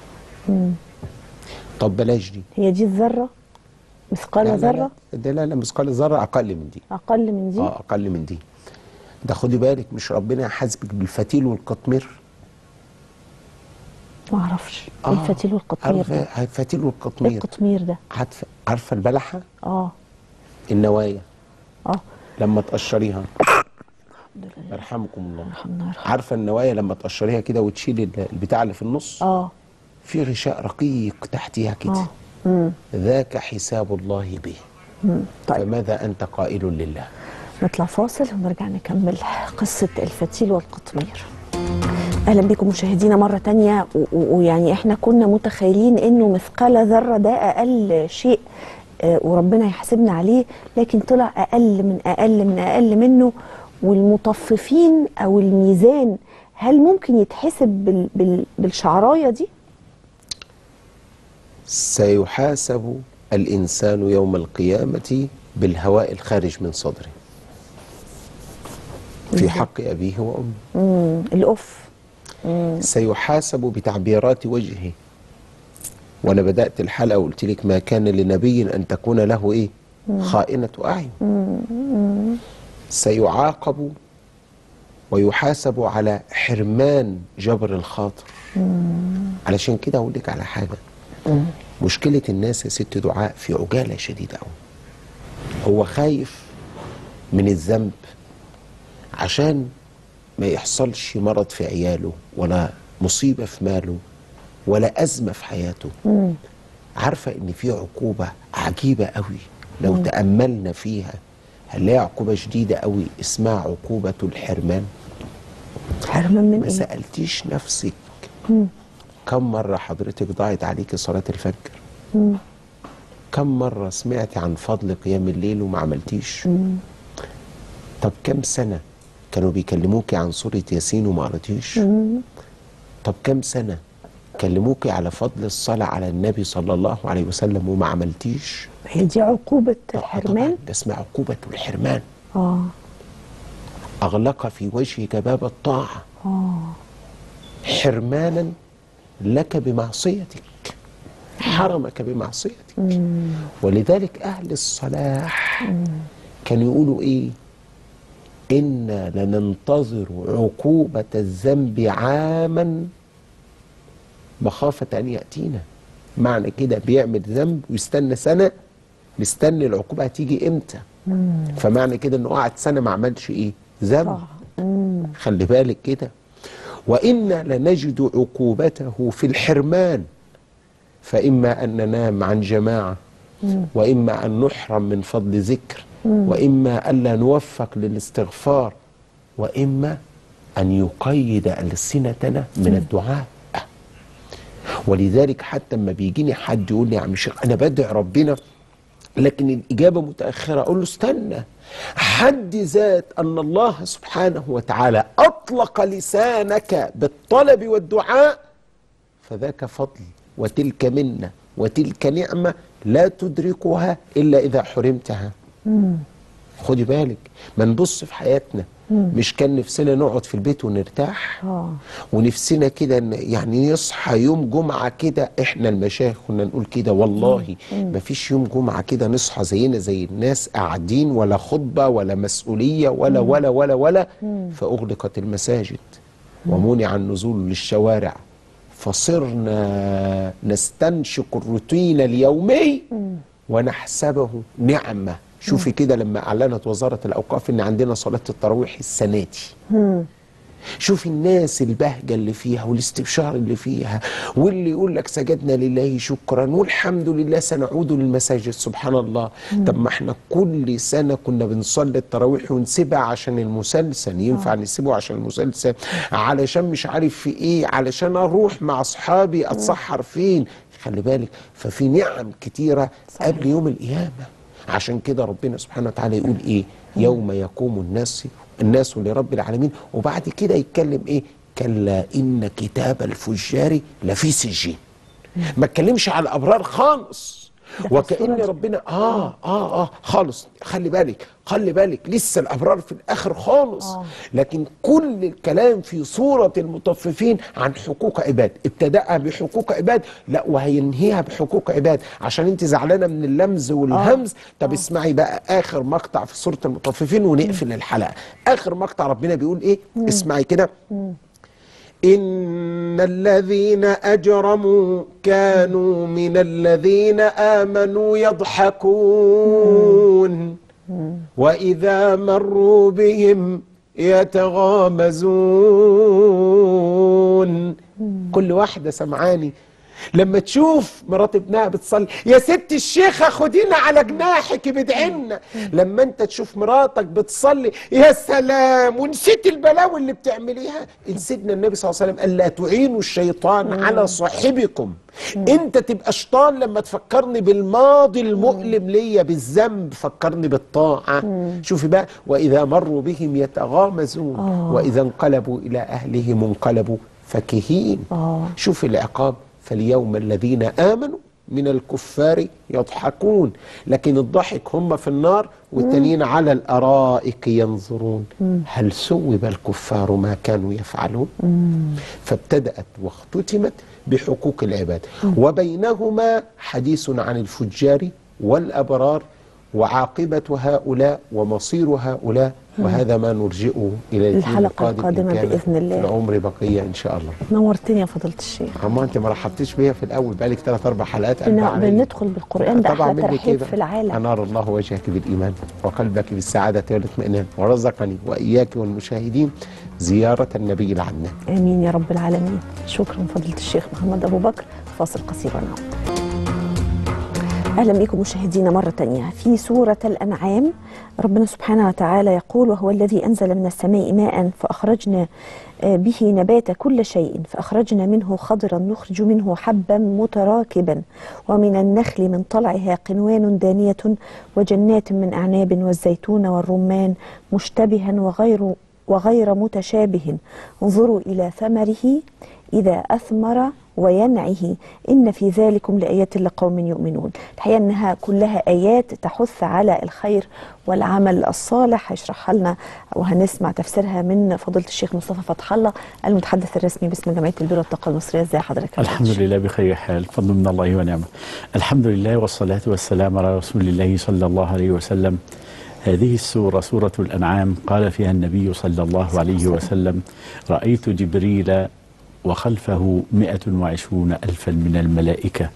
Speaker 2: طب بلاش دي
Speaker 1: هي دي الذرة مثقال
Speaker 2: لا لا
Speaker 1: ذرة
Speaker 2: لا ده لا لا مثقال ذره اقل من دي
Speaker 1: أقل من دي
Speaker 2: اه اقل من دي ده خدي بالك مش ربنا هيحاسبك بالفتيل والقطمير
Speaker 1: ما أعرفش إيه الفتيل والقطمير
Speaker 2: عارفه
Speaker 1: ده
Speaker 2: الفتيل
Speaker 1: إيه
Speaker 2: والقطمير
Speaker 1: القطمير ده
Speaker 2: عارفه عارفه البلحه
Speaker 1: اه
Speaker 2: النوايا
Speaker 1: اه
Speaker 2: لما تقشريها
Speaker 1: الحمد لله
Speaker 2: يرحمكم الله
Speaker 1: يرحمنا ويرحمه.
Speaker 2: عارفه النوايا لما تقشريها كده وتشيلي ال- البتاع اللي في النص
Speaker 1: اه
Speaker 2: في غشاء رقيق تحتها كده
Speaker 1: اه امم
Speaker 2: ذاك حساب الله به
Speaker 1: طيب
Speaker 2: فماذا أنت قائل لله
Speaker 1: نطلع فاصل ونرجع نكمل قصة الفتيل والقطمير اهلا بكم مشاهدينا مره تانية و- و- ويعني احنا كنا متخيلين انه مثقال ذره ده اقل شيء آه، وربنا يحاسبنا عليه لكن طلع اقل من اقل من اقل منه والمطففين او الميزان هل ممكن يتحسب بال بال بالشعرايه دي
Speaker 2: سيحاسب الإنسان يوم القيامة بالهواء الخارج من صدره في حق أبيه وأمه
Speaker 1: مم. الاوف
Speaker 2: سيحاسب بتعبيرات وجهه وانا بدات الحلقه وقلت لك ما كان لنبي ان تكون له ايه خائنه اعين سيعاقب ويحاسب على حرمان جبر الخاطر علشان كده اقول لك على حاجه مشكله الناس يا ست دعاء في عجاله شديده قوي هو خايف من الذنب عشان ما يحصلش مرض في عياله ولا مصيبة في ماله ولا أزمة في حياته عارفة إن في عقوبة عجيبة قوي لو تأملنا فيها هنلاقي عقوبة شديدة قوي اسمها عقوبة الحرمان
Speaker 1: حرمان من
Speaker 2: ما
Speaker 1: ايه
Speaker 2: سألتيش نفسك كم مرة حضرتك ضاعت عليك صلاة الفجر كم مرة سمعتي عن فضل قيام الليل وما عملتيش طب كم سنة كانوا بيكلموكي عن سورة ياسين وما قريتيش طب كم سنة كلموكي على فضل الصلاة على النبي صلى الله عليه وسلم وما عملتيش
Speaker 1: هي دي عقوبه
Speaker 2: طبعاً
Speaker 1: الحرمان
Speaker 2: ده اسمها عقوبة الحرمان
Speaker 1: اه
Speaker 2: أغلق في وجهك باب الطاعة حرمانا لك بمعصيتك حرمك بمعصيتك ولذلك أهل الصلاح كانوا يقولوا إيه إنا لننتظر عقوبة الذنب عاما مخافة أن يأتينا معنى كده بيعمل ذنب ويستنى سنة مستني العقوبة هتيجي إمتى فمعنى كده إنه قعد سنة ما عملش إيه ذنب خلي بالك كده وإنا لنجد عقوبته في الحرمان فإما أن ننام عن جماعة وإما أن نحرم من فضل ذكر وإما ألا نوفق للاستغفار وإما أن يقيد ألسنتنا من الدعاء ولذلك حتى لما بيجيني حد يقول لي يا عم شيخ أنا بدعي ربنا لكن الإجابة متأخرة أقول له استنى حد ذات أن الله سبحانه وتعالى أطلق لسانك بالطلب والدعاء فذاك فضل وتلك منة وتلك نعمة لا تدركها إلا إذا حرمتها خدي بالك ما نبص في حياتنا مش كان نفسنا نقعد في البيت ونرتاح
Speaker 1: آه.
Speaker 2: ونفسنا كده إن- يعني يصحى يوم جمعة كده احنا المشايخ كنا نقول كده والله ما فيش يوم جمعة كده نصحى زينا زي الناس قاعدين ولا خطبة ولا مسؤولية ولا ولا ولا ولا فأغلقت المساجد ومنع النزول للشوارع فصرنا نستنشق الروتين اليومي ونحسبه نعمة شوفي كده لما أعلنت وزارة الأوقاف إن عندنا صلاة التراويح السنة دي شوف الناس البهجة اللي فيها والاستبشار اللي فيها واللي يقول لك سجدنا لله شكرا والحمد لله سنعود للمساجد سبحان الله طب ما احنا كل سنة كنا بنصلي التراويح ونسيبها عشان المسلسل ينفع نسيبه عشان المسلسل علشان مش عارف في ايه علشان اروح مع اصحابي اتسحر فين خلي بالك ففي نعم كتيرة قبل يوم القيامة عشان كده ربنا سبحانه وتعالى يقول ايه يوم يقوم الناس الناس لرب العالمين وبعد كده يتكلم ايه كلا ان كتاب الفجار لفي سجين ما اتكلمش على الابرار خالص
Speaker 1: ده في
Speaker 2: وكأن
Speaker 1: السورة دي.
Speaker 2: ربنا اه اه اه خالص خلي بالك خلي بالك لسه الابرار في الاخر خالص
Speaker 1: آه.
Speaker 2: لكن كل الكلام في سورة المطففين عن حقوق عباد ابتدأها بحقوق عباد لا وهينهيها بحقوق عباد عشان انت زعلانة من اللمز والهمز طب اسمعي بقى اخر مقطع في سورة المطففين ونقفل الحلقة اخر مقطع ربنا بيقول ايه اسمعي كده إن الذين أجرموا كانوا من الذين آمنوا يضحكون وإذا مروا بهم يتغامزون كل واحدة سمعاني لما تشوف مرات ابنها بتصلي يا ست الشيخة خدينا على جناحك بدعنا لما انت تشوف مراتك بتصلي يا سلام ونسيت البلاوي اللي بتعمليها إن سيدنا النبي صلى الله عليه وسلم قال لا تعينوا الشيطان على صاحبكم انت تبقى شيطان لما تفكرني بالماضي المؤلم ليا بالذنب فكرني بالطاعة شوفي بقى وإذا مروا بهم يتغامزون وإذا انقلبوا إلى أهلهم انقلبوا فكهين
Speaker 1: آه.
Speaker 2: شوف العقاب فاليوم الذين آمنوا من الكفار يضحكون لكن الضحك هم في النار والتانيين على الأرائك ينظرون هل سوب الكفار ما كانوا يفعلون فابتدأت واختتمت بحقوق العباد وبينهما حديث عن الفجار والأبرار وعاقبة هؤلاء ومصير هؤلاء وهذا ما نرجئه إلى الاثنين
Speaker 1: الحلقة
Speaker 2: القادم إن
Speaker 1: القادمة
Speaker 2: كان
Speaker 1: بإذن الله.
Speaker 2: العمر بقية إن شاء الله
Speaker 1: نورتني يا فضيله الشيخ
Speaker 2: عم انت ما رحبتش بيا في الاول بقالك ثلاث اربع حلقات
Speaker 1: بن-
Speaker 2: قلبة عليا.
Speaker 1: بندخل بالقرآن ده
Speaker 2: طبعا
Speaker 1: أحلى
Speaker 2: مني
Speaker 1: ترحيب
Speaker 2: كده.
Speaker 1: في العالم
Speaker 2: انار الله وجهك بالايمان وقلبك بالسعاده والاطمئنان ورزقني واياك والمشاهدين زياره النبي العدنان
Speaker 1: آمين يا رب العالمين شكرا فضيلة الشيخ محمد أبو بكر فاصل قصير ونعود أهلا بكم مشاهدينا مرة تانية في سورة الأنعام ربنا سبحانه وتعالى يقول وهو الذي أنزل من السماء ماء فأخرجنا آه، به نبات كل شيء فأخرجنا منه خضرا نخرج منه حبا متراكبا ومن النخل من طلعها قنوان دانية وجنات من أعناب والزيتون والرمان مشتبها وغير وغير متشابه انظروا إلى ثمره إذا أثمر وينعه إن في ذلكم لآيات لقوم يؤمنون الحقيقة أنها كلها آيات تحث على الخير والعمل الصالح هيشرحها لنا وهنسمع تفسيرها من فضيلة الشيخ مصطفى فتح الله المتحدث الرسمي باسم جمعية البر والطاقة المصرية ازي حضرتك يا
Speaker 5: الحمد
Speaker 1: فضيلة
Speaker 5: لله بخير حال فضل من الله ونعمه الحمد لله والصلاة والسلام على رسول الله صلى الله عليه وسلم هذه السورة سورة الأنعام قال فيها النبي صلى الله عليه وسلم رأيت جبريل وخلفه مئة وعشرون ألفا من الملائكة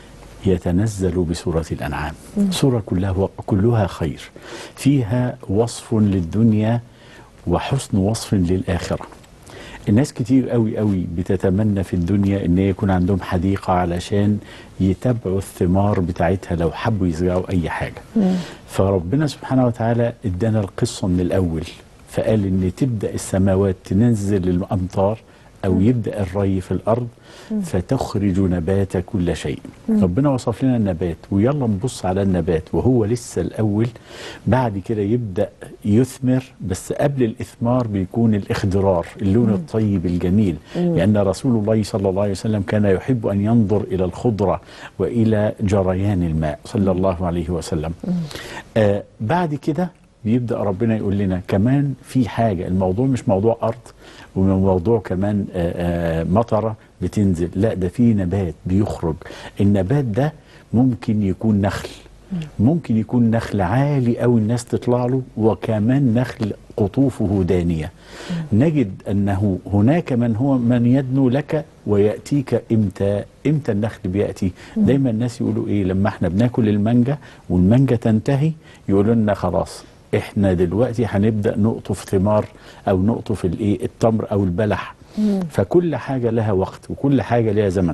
Speaker 5: يتنزل بسورة الأنعام سورة كلها, كلها خير فيها وصف للدنيا وحسن وصف للآخرة الناس كتير قوي قوي بتتمنى في الدنيا ان يكون عندهم حديقة علشان يتابعوا الثمار بتاعتها لو حبوا يزرعوا اي حاجة فربنا سبحانه وتعالى ادانا القصة من الاول فقال ان تبدأ السماوات تنزل الامطار او يبدأ الري في الارض فتخرج نبات كل شيء ربنا وصف لنا النبات ويلا نبص على النبات وهو لسه الاول بعد كده يبدأ يثمر بس قبل الاثمار بيكون الاخضرار اللون الطيب الجميل لان رسول الله صلى الله عليه وسلم كان يحب ان ينظر الى الخضره والى جريان الماء صلى الله عليه وسلم آه بعد كده بيبدا ربنا يقول لنا كمان في حاجه الموضوع مش موضوع ارض وموضوع كمان آه آه مطره بتنزل لا ده في نبات بيخرج النبات ده ممكن يكون نخل ممكن يكون نخل عالي قوي الناس تطلع له وكمان نخل قطوفه دانيه نجد انه هناك من هو من يدنو لك وياتيك امتى امتى النخل بياتي دايما الناس يقولوا ايه لما احنا بناكل المانجا والمانجا تنتهي يقولوا لنا خلاص احنا دلوقتي هنبدا نقطف ثمار او نقطف الايه التمر او البلح فكل حاجه لها وقت وكل حاجه لها زمن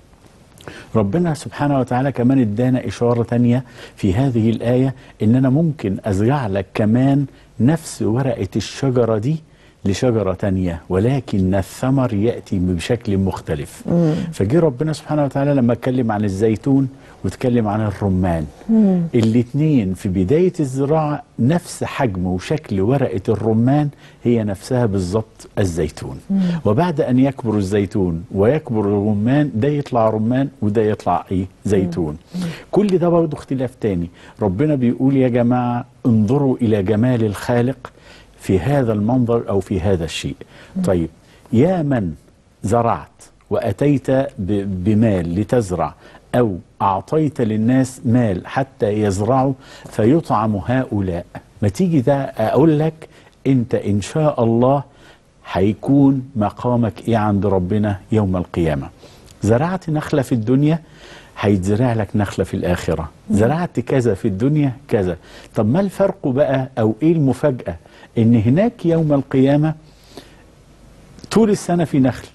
Speaker 5: ربنا سبحانه وتعالى كمان ادانا إشارة تانية في هذه الآية إن أنا ممكن أزرع لك كمان نفس ورقة الشجرة دي لشجرة تانية ولكن الثمر يأتي بشكل مختلف فجي ربنا سبحانه وتعالى لما اتكلم عن الزيتون واتكلم عن الرمان الاتنين في بداية الزراعة نفس حجم وشكل ورقة الرمان هي نفسها بالظبط الزيتون وبعد أن يكبر الزيتون ويكبر الرمان ده يطلع رمان وده يطلع ايه زيتون كل ده برضه اختلاف تاني ربنا بيقول يا جماعة انظروا إلى جمال الخالق في هذا المنظر أو في هذا الشيء طيب يا من زرعت وأتيت ب- بمال لتزرع أو أعطيت للناس مال حتى يزرعوا فيطعم هؤلاء ما تيجي ده أقول لك أنت إن شاء الله هيكون مقامك إيه عند ربنا يوم القيامة زرعت نخلة في الدنيا هيتزرع لك نخلة في الآخرة زرعت كذا في الدنيا كذا طب ما الفرق بقى أو إيه المفاجأة إن هناك يوم القيامة طول السنة في نخل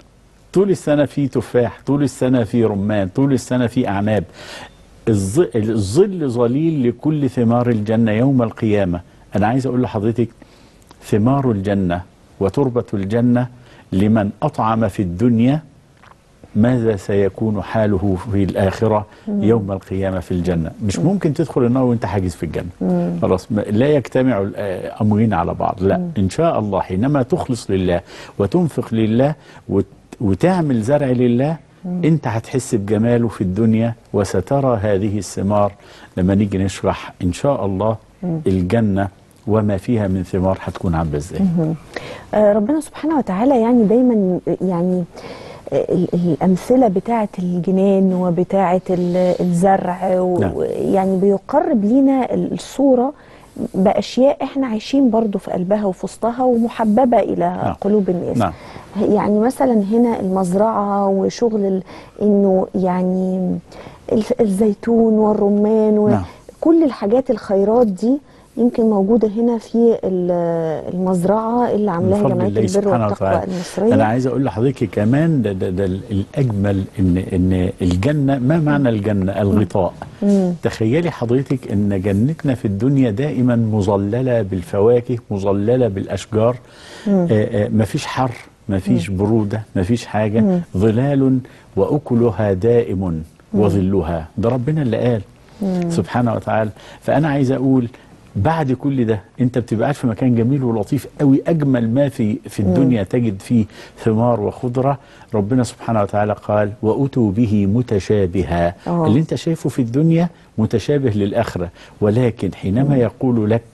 Speaker 5: طول السنة في تفاح طول السنة في رمان طول السنة في أعناب الظ- الظل ظليل لكل ثمار الجنة يوم القيامة أنا عايز أقول لحضرتك ثمار الجنة وتربة الجنة لمن أطعم في الدنيا ماذا سيكون حاله في الآخرة يوم القيامة في الجنة مش ممكن تدخل النار وانت حاجز في الجنة خلاص ما- لا يجتمع الأمرين على بعض لا إن شاء الله حينما تخلص لله وتنفق لله وت- وتعمل زرع لله انت هتحس بجماله في الدنيا وسترى هذه الثمار لما نيجي نشرح ان شاء الله الجنة وما فيها من ثمار هتكون عامله ازاي
Speaker 1: آه، ربنا سبحانه وتعالى يعني دايما يعني آه، ال- الأمثلة بتاعة الجنان وبتاعة ال- الزرع و-
Speaker 5: نعم.
Speaker 1: يعني بيقرب لينا الصورة بأشياء احنا عايشين برضو في قلبها وفي وسطها ومحببة إلى
Speaker 5: نعم.
Speaker 1: قلوب الناس
Speaker 5: نعم.
Speaker 1: يعني مثلا هنا المزرعة وشغل ال- إنه يعني الف- الزيتون والرمان
Speaker 5: نعم.
Speaker 1: وكل الحاجات الخيرات دي يمكن موجودة هنا في ال- المزرعة اللي عاملاها
Speaker 5: بفضل
Speaker 1: جمعية
Speaker 5: الله
Speaker 1: البر
Speaker 5: سبحانه
Speaker 1: والتقوى
Speaker 5: وتعالى
Speaker 1: المصرية
Speaker 5: انا عايز اقول لحضرتك كمان ده, ده, ده الاجمل ان ان الجنه ما معنى الجنه الغطاء تخيلي حضرتك ان جنتنا في الدنيا دائما مظلله بالفواكه مظلله بالاشجار ما فيش حر ما فيش بروده ما فيش حاجه ظلال واكلها دائم وظلها ده ربنا اللي قال سبحانه وتعالى فانا عايز اقول بعد كل ده انت بتبقى قاعد في مكان جميل ولطيف قوي اجمل ما في في الدنيا تجد فيه ثمار وخضره ربنا سبحانه وتعالى قال واتوا به متشابها
Speaker 1: آه.
Speaker 5: اللي انت شايفه في الدنيا متشابه للاخره ولكن حينما يقول لك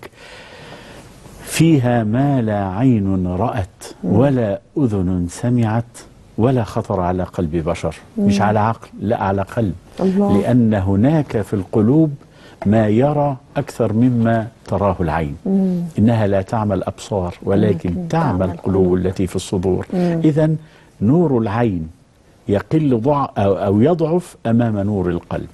Speaker 5: فيها ما لا عين رأت ولا أذن سمعت ولا خطر على قلب بشر مش على عقل لا على قلب
Speaker 1: الله.
Speaker 5: لأن هناك في القلوب ما يرى أكثر مما تراه العين إنها لا تعمى الأبصار ولكن
Speaker 1: ولكن
Speaker 5: تعمى
Speaker 1: تعمى
Speaker 5: القلوب التي في الصدور إذا نور العين يقل ضع أو, أو يضعف أمام نور القلب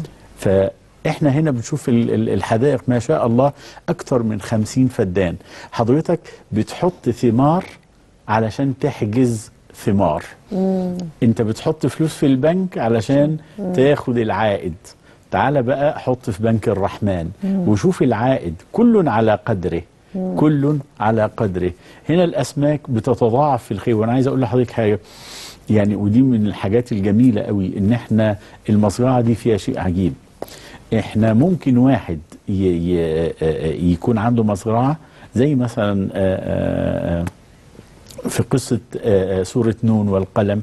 Speaker 5: فاحنا هنا بنشوف ال- ال- الحدائق ما شاء الله اكتر من خمسين فدان حضرتك بتحط ثمار علشان تحجز ثمار انت بتحط فلوس في البنك علشان تاخد العائد تعال بقى حط في بنك الرحمن وشوف العائد كل على قدره كل على قدره هنا الاسماك بتتضاعف في الخير وانا عايز اقول لحضرتك حاجه يعني ودي من الحاجات الجميله قوي ان احنا المزرعه دي فيها شيء عجيب احنا ممكن واحد ي ي يكون عنده مزرعه زي مثلا آه، آه، في قصة آه، آه، سورة نون والقلم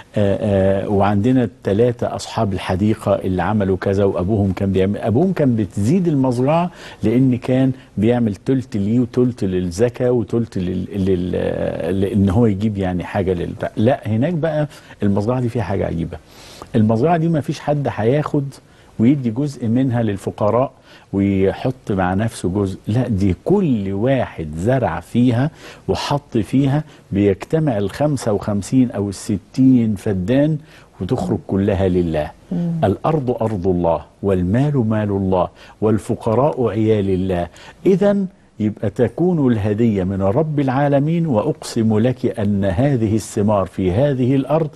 Speaker 5: آه، آه، وعندنا الثلاثة أصحاب الحديقة اللي عملوا كذا وأبوهم كان بيعمل أبوهم كان بتزيد المزرعة لأن كان بيعمل تلت ليه وتلت للزكاة وتلت لل... لل... لأن هو يجيب يعني حاجة لل... لا هناك بقى المزرعة دي فيها حاجة عجيبة المزرعة دي ما فيش حد هياخد ويدي جزء منها للفقراء ويحط مع نفسه جزء لا دي كل واحد زرع فيها وحط فيها بيجتمع الخمسة وخمسين أو الستين فدان وتخرج كلها لله الأرض أرض الله والمال مال الله والفقراء عيال الله إذا يبقى تكون الهدية من رب العالمين وأقسم لك أن هذه الثمار في هذه الأرض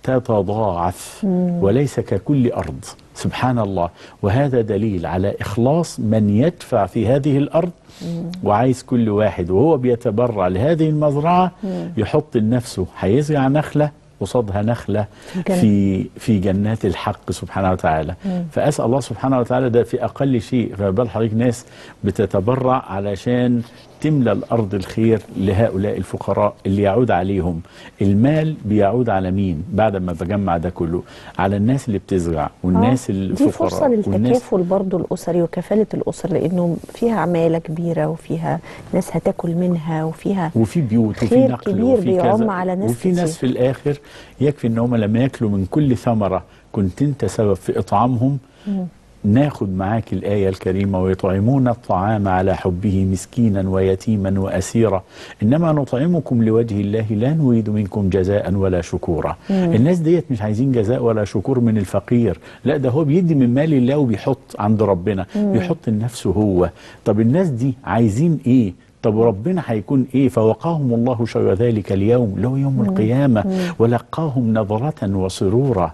Speaker 5: تتضاعف وليس ككل أرض سبحان الله وهذا دليل على إخلاص من يدفع في هذه الأرض وعايز كل واحد وهو بيتبرع لهذه المزرعة يحط لنفسه هيزرع نخلة قصادها نخلة
Speaker 1: الجنة.
Speaker 5: في في جنات الحق سبحانه وتعالى فأسأل الله سبحانه وتعالى ده في أقل شيء فبال حضرتك ناس بتتبرع علشان تملى الأرض الخير لهؤلاء الفقراء اللي يعود عليهم المال بيعود على مين بعد ما بجمع ده كله على الناس اللي بتزرع والناس
Speaker 1: آه،
Speaker 5: الفقراء
Speaker 1: دي فرصة
Speaker 5: والناس
Speaker 1: للتكافل برضو الأسري وكفالة الأسر لأنه فيها عمالة كبيرة وفيها ناس هتاكل منها وفيها
Speaker 5: وفي بيوت وفي
Speaker 1: خير
Speaker 5: نقل
Speaker 1: كبير
Speaker 5: وفي
Speaker 1: بيعم
Speaker 5: كذا
Speaker 1: على ناس
Speaker 5: وفي
Speaker 1: كتير.
Speaker 5: ناس في الاخر يكفي ان هم لما ياكلوا من كل ثمره كنت انت سبب في اطعامهم ناخد معاك الآية الكريمة ويطعمون الطعام على حبه مسكينا ويتيما وأسيرا إنما نطعمكم لوجه الله لا نريد منكم جزاء ولا شكورا الناس ديت مش عايزين جزاء ولا شكور من الفقير لا ده هو بيدي من مال الله وبيحط عند ربنا بيحط لنفسه هو طب الناس دي عايزين إيه طب وربنا هيكون ايه فوقاهم الله شر ذلك اليوم اللي هو يوم القيامه ولقاهم نظره وسرورا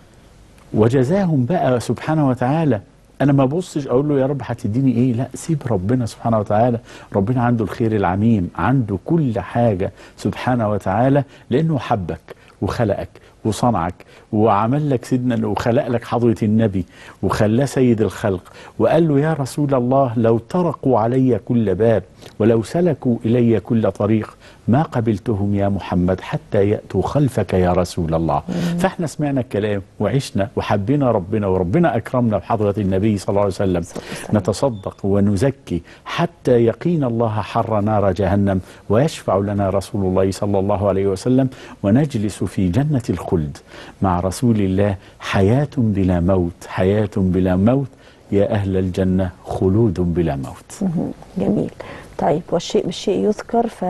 Speaker 5: وجزاهم بقى سبحانه وتعالى انا ما ببصش اقول له يا رب هتديني ايه لا سيب ربنا سبحانه وتعالى ربنا عنده الخير العميم عنده كل حاجه سبحانه وتعالى لانه حبك وخلقك وصنعك وعمل لك سيدنا وخلق لك حضرة النبي وخلاه سيد الخلق وقال له يا رسول الله لو طرقوا علي كل باب ولو سلكوا إلي كل طريق ما قبلتهم يا محمد حتى يأتوا خلفك يا رسول الله فاحنا سمعنا الكلام وعشنا وحبينا ربنا وربنا أكرمنا بحضرة النبي صلى الله عليه وسلم
Speaker 1: صلى الله عليه وسلم.
Speaker 5: نتصدق ونزكي حتى يقين الله حر نار جهنم ويشفع لنا رسول الله صلى الله عليه وسلم ونجلس في جنة الخلد مع رسول الله حياة بلا موت حياة بلا موت يا أهل الجنة خلود بلا موت
Speaker 1: مهم. جميل طيب والشيء بالشيء يذكر ف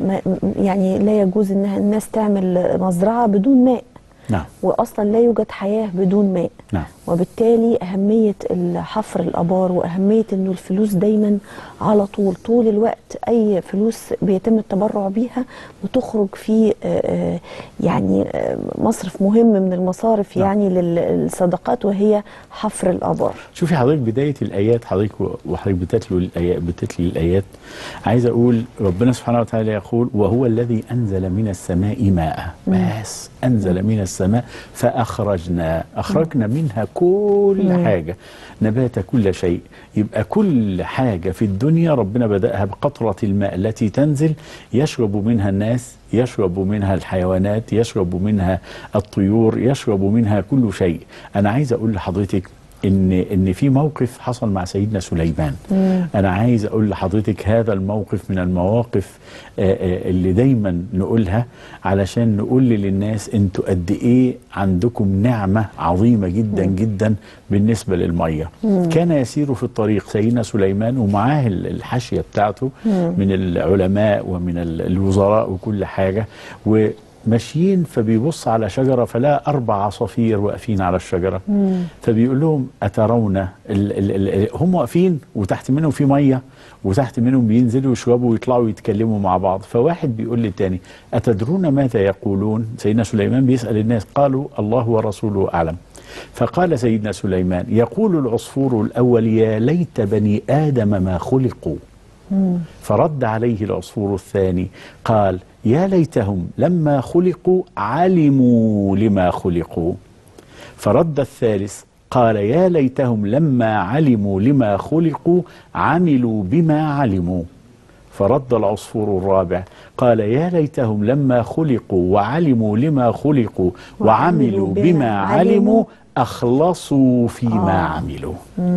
Speaker 1: يعني لا يجوز ان الناس تعمل مزرعه بدون ماء
Speaker 5: نعم
Speaker 1: واصلا لا يوجد حياه بدون ماء
Speaker 5: نعم
Speaker 1: وبالتالي أهمية حفر الآبار وأهمية إنه الفلوس دايما على طول طول الوقت أي فلوس بيتم التبرع بيها بتخرج في آه، آه، يعني آه، مصرف مهم من المصارف
Speaker 5: نعم.
Speaker 1: يعني لل- للصدقات وهي حفر الآبار
Speaker 5: شوفي حضرتك بداية الآيات حضرتك و- وحضرتك بتتلو الآيات بتتلي الآيات عايز أقول ربنا سبحانه وتعالى يقول وهو الذي أنزل من السماء ماء بس أنزل من السماء فأخرجنا أخرجنا منها كل حاجة نبات كل شيء يبقى كل حاجة في الدنيا ربنا بدأها بقطرة الماء التي تنزل يشرب منها الناس يشرب منها الحيوانات يشرب منها الطيور يشرب منها كل شيء أنا عايز أقول لحضرتك ان ان في موقف حصل مع سيدنا سليمان انا عايز اقول لحضرتك هذا الموقف من المواقف آه، آه، اللي دايما نقولها علشان نقول للناس انتوا قد ايه عندكم نعمه عظيمه جدا جدا بالنسبه للميه كان يسير في الطريق سيدنا سليمان ومعاه ال- الحاشيه بتاعته من العلماء ومن ال- الوزراء وكل حاجه و ماشيين فبيبص على شجره فلا اربع عصافير واقفين على الشجره فبيقول لهم اترون ال ال ال هم واقفين وتحت منهم في ميه وتحت منهم بينزلوا يشربوا ويطلعوا يتكلموا مع بعض فواحد بيقول للتاني اتدرون ماذا يقولون سيدنا سليمان بيسال الناس قالوا الله ورسوله اعلم فقال سيدنا سليمان يقول العصفور الاول يا ليت بني ادم ما خلقوا فرد عليه العصفور الثاني قال يا ليتهم لما خلقوا علموا لما خلقوا فرد الثالث قال يا ليتهم لما علموا لما خلقوا عملوا بما علموا فرد العصفور الرابع قال يا ليتهم لما خلقوا وعلموا لما خلقوا وعملوا بما علموا أخلصوا فيما
Speaker 1: آه.
Speaker 5: عملوا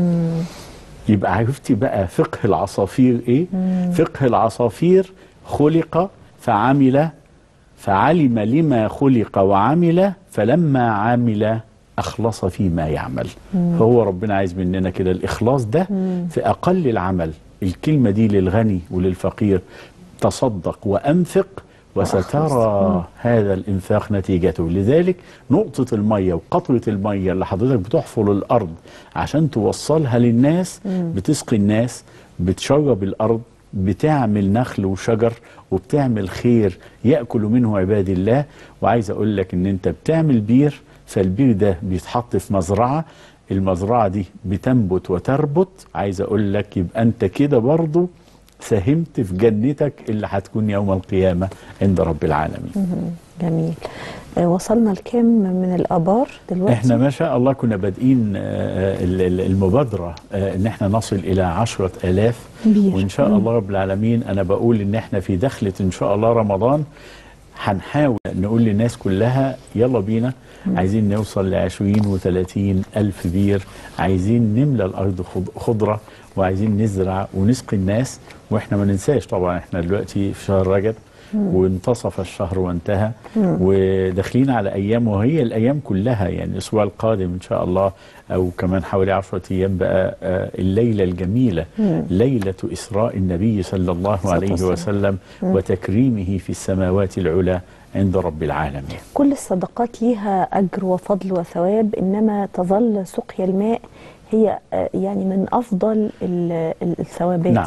Speaker 5: يبقى عرفتي بقى فقه العصافير ايه فقه العصافير خلق فعمل فعلم لما خلق وعمل فلما عمل اخلص فيما يعمل فهو ربنا عايز مننا كده الاخلاص ده في اقل العمل الكلمه دي للغني وللفقير تصدق وانفق وسترى هذا الانفاق نتيجته لذلك نقطة المية وقطرة المية اللي حضرتك بتحفر الأرض عشان توصلها للناس بتسقي الناس بتشرب الأرض بتعمل نخل وشجر وبتعمل خير يأكل منه عباد الله وعايز أقول لك إن أنت بتعمل بير فالبير ده بيتحط في مزرعة المزرعة دي بتنبت وتربت عايز أقول لك يبقى أنت كده برضو ساهمت في جنتك اللي هتكون يوم القيامة عند رب العالمين
Speaker 1: جميل آه، وصلنا لكام من الآبار دلوقتي
Speaker 5: احنا ما شاء الله كنا بادئين آه، ال- ال- المبادرة آه، ان احنا نصل الى عشرة الاف
Speaker 1: بير.
Speaker 5: وان شاء الله رب العالمين انا بقول ان احنا في دخلة ان شاء الله رمضان هنحاول نقول للناس كلها يلا بينا عايزين نوصل ل 20 و30 الف بير عايزين نملى الارض خض- خضره وعايزين نزرع ونسقي الناس واحنا ما ننساش طبعا احنا دلوقتي في شهر رجب وانتصف الشهر وانتهى وداخلين على ايام وهي الايام كلها يعني الاسبوع القادم ان شاء الله او كمان حوالي 10 ايام بقى آه، الليله الجميله ليله اسراء النبي صلى الله عليه
Speaker 1: والسلام.
Speaker 5: وسلم وتكريمه في السماوات العلى عند رب العالمين
Speaker 1: كل الصدقات ليها أجر وفضل وثواب إنما تظل سقيا الماء هي آه، يعني من أفضل ال- ال- الثوابات
Speaker 5: نعم
Speaker 1: يعني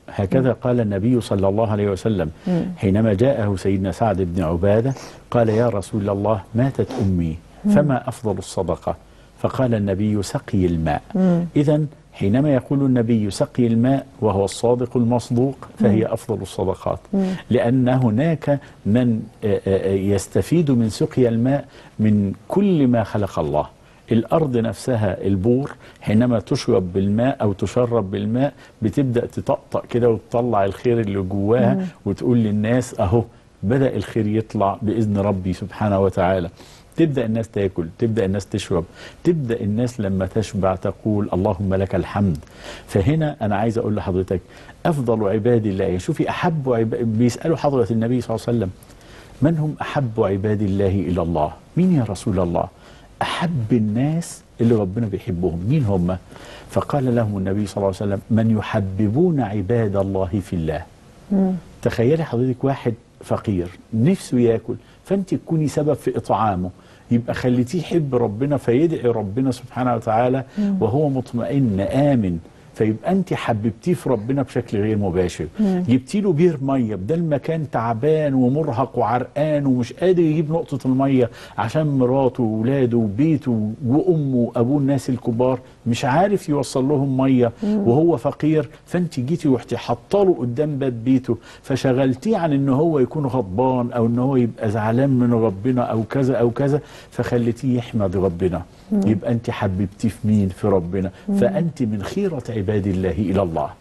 Speaker 5: هكذا قال النبي صلى الله عليه وسلم حينما جاءه سيدنا سعد بن عبادة قال يا رسول الله ماتت أمي فما أفضل الصدقة فقال النبي سقي الماء إذا حينما يقول النبي سقي الماء وهو الصادق المصدوق فهي أفضل الصدقات لأن هناك من آه، آه، يستفيد من سقيا الماء من كل ما خلق الله الأرض نفسها البور حينما تشرب بالماء أو تشرب بالماء بتبدأ تطقطق كده وتطلع الخير اللي جواها وتقول للناس أهو بدأ الخير يطلع بإذن ربي سبحانه وتعالى تبدأ الناس تاكل تبدأ الناس تشرب تبدأ الناس لما تشبع تقول اللهم لك الحمد فهنا أنا عايز أقول لحضرتك أفضل عباد الله شوفي أحب عباد بيسألوا حضرة النبي صلى الله عليه وسلم من هم أحب عباد الله إلى الله مين يا رسول الله أحب الناس اللي ربنا بيحبهم مين هم فقال لهم النبي صلى الله عليه وسلم من يحببون عباد الله في الله تخيلي حضرتك واحد فقير نفسه ياكل فانت تكوني سبب في اطعامه يبقى خليتيه يحب ربنا فيدعي ربنا سبحانه وتعالى وهو مطمئن امن فيبقى انت حببتيه في ربنا بشكل غير مباشر جبتي له بير ميه بدل ما كان تعبان ومرهق وعرقان ومش قادر يجيب نقطه الميه عشان مراته واولاده وبيته وامه وابوه الناس الكبار مش عارف يوصل لهم ميه وهو فقير فانت جيتي ورحتي حاطه له قدام باب بيته فشغلتيه عن ان هو يكون غضبان او ان هو يبقى زعلان من ربنا او كذا او كذا فخليتيه يحمد ربنا يبقى انت حببتيه في مين في ربنا فانت من خيره عباد الله الى الله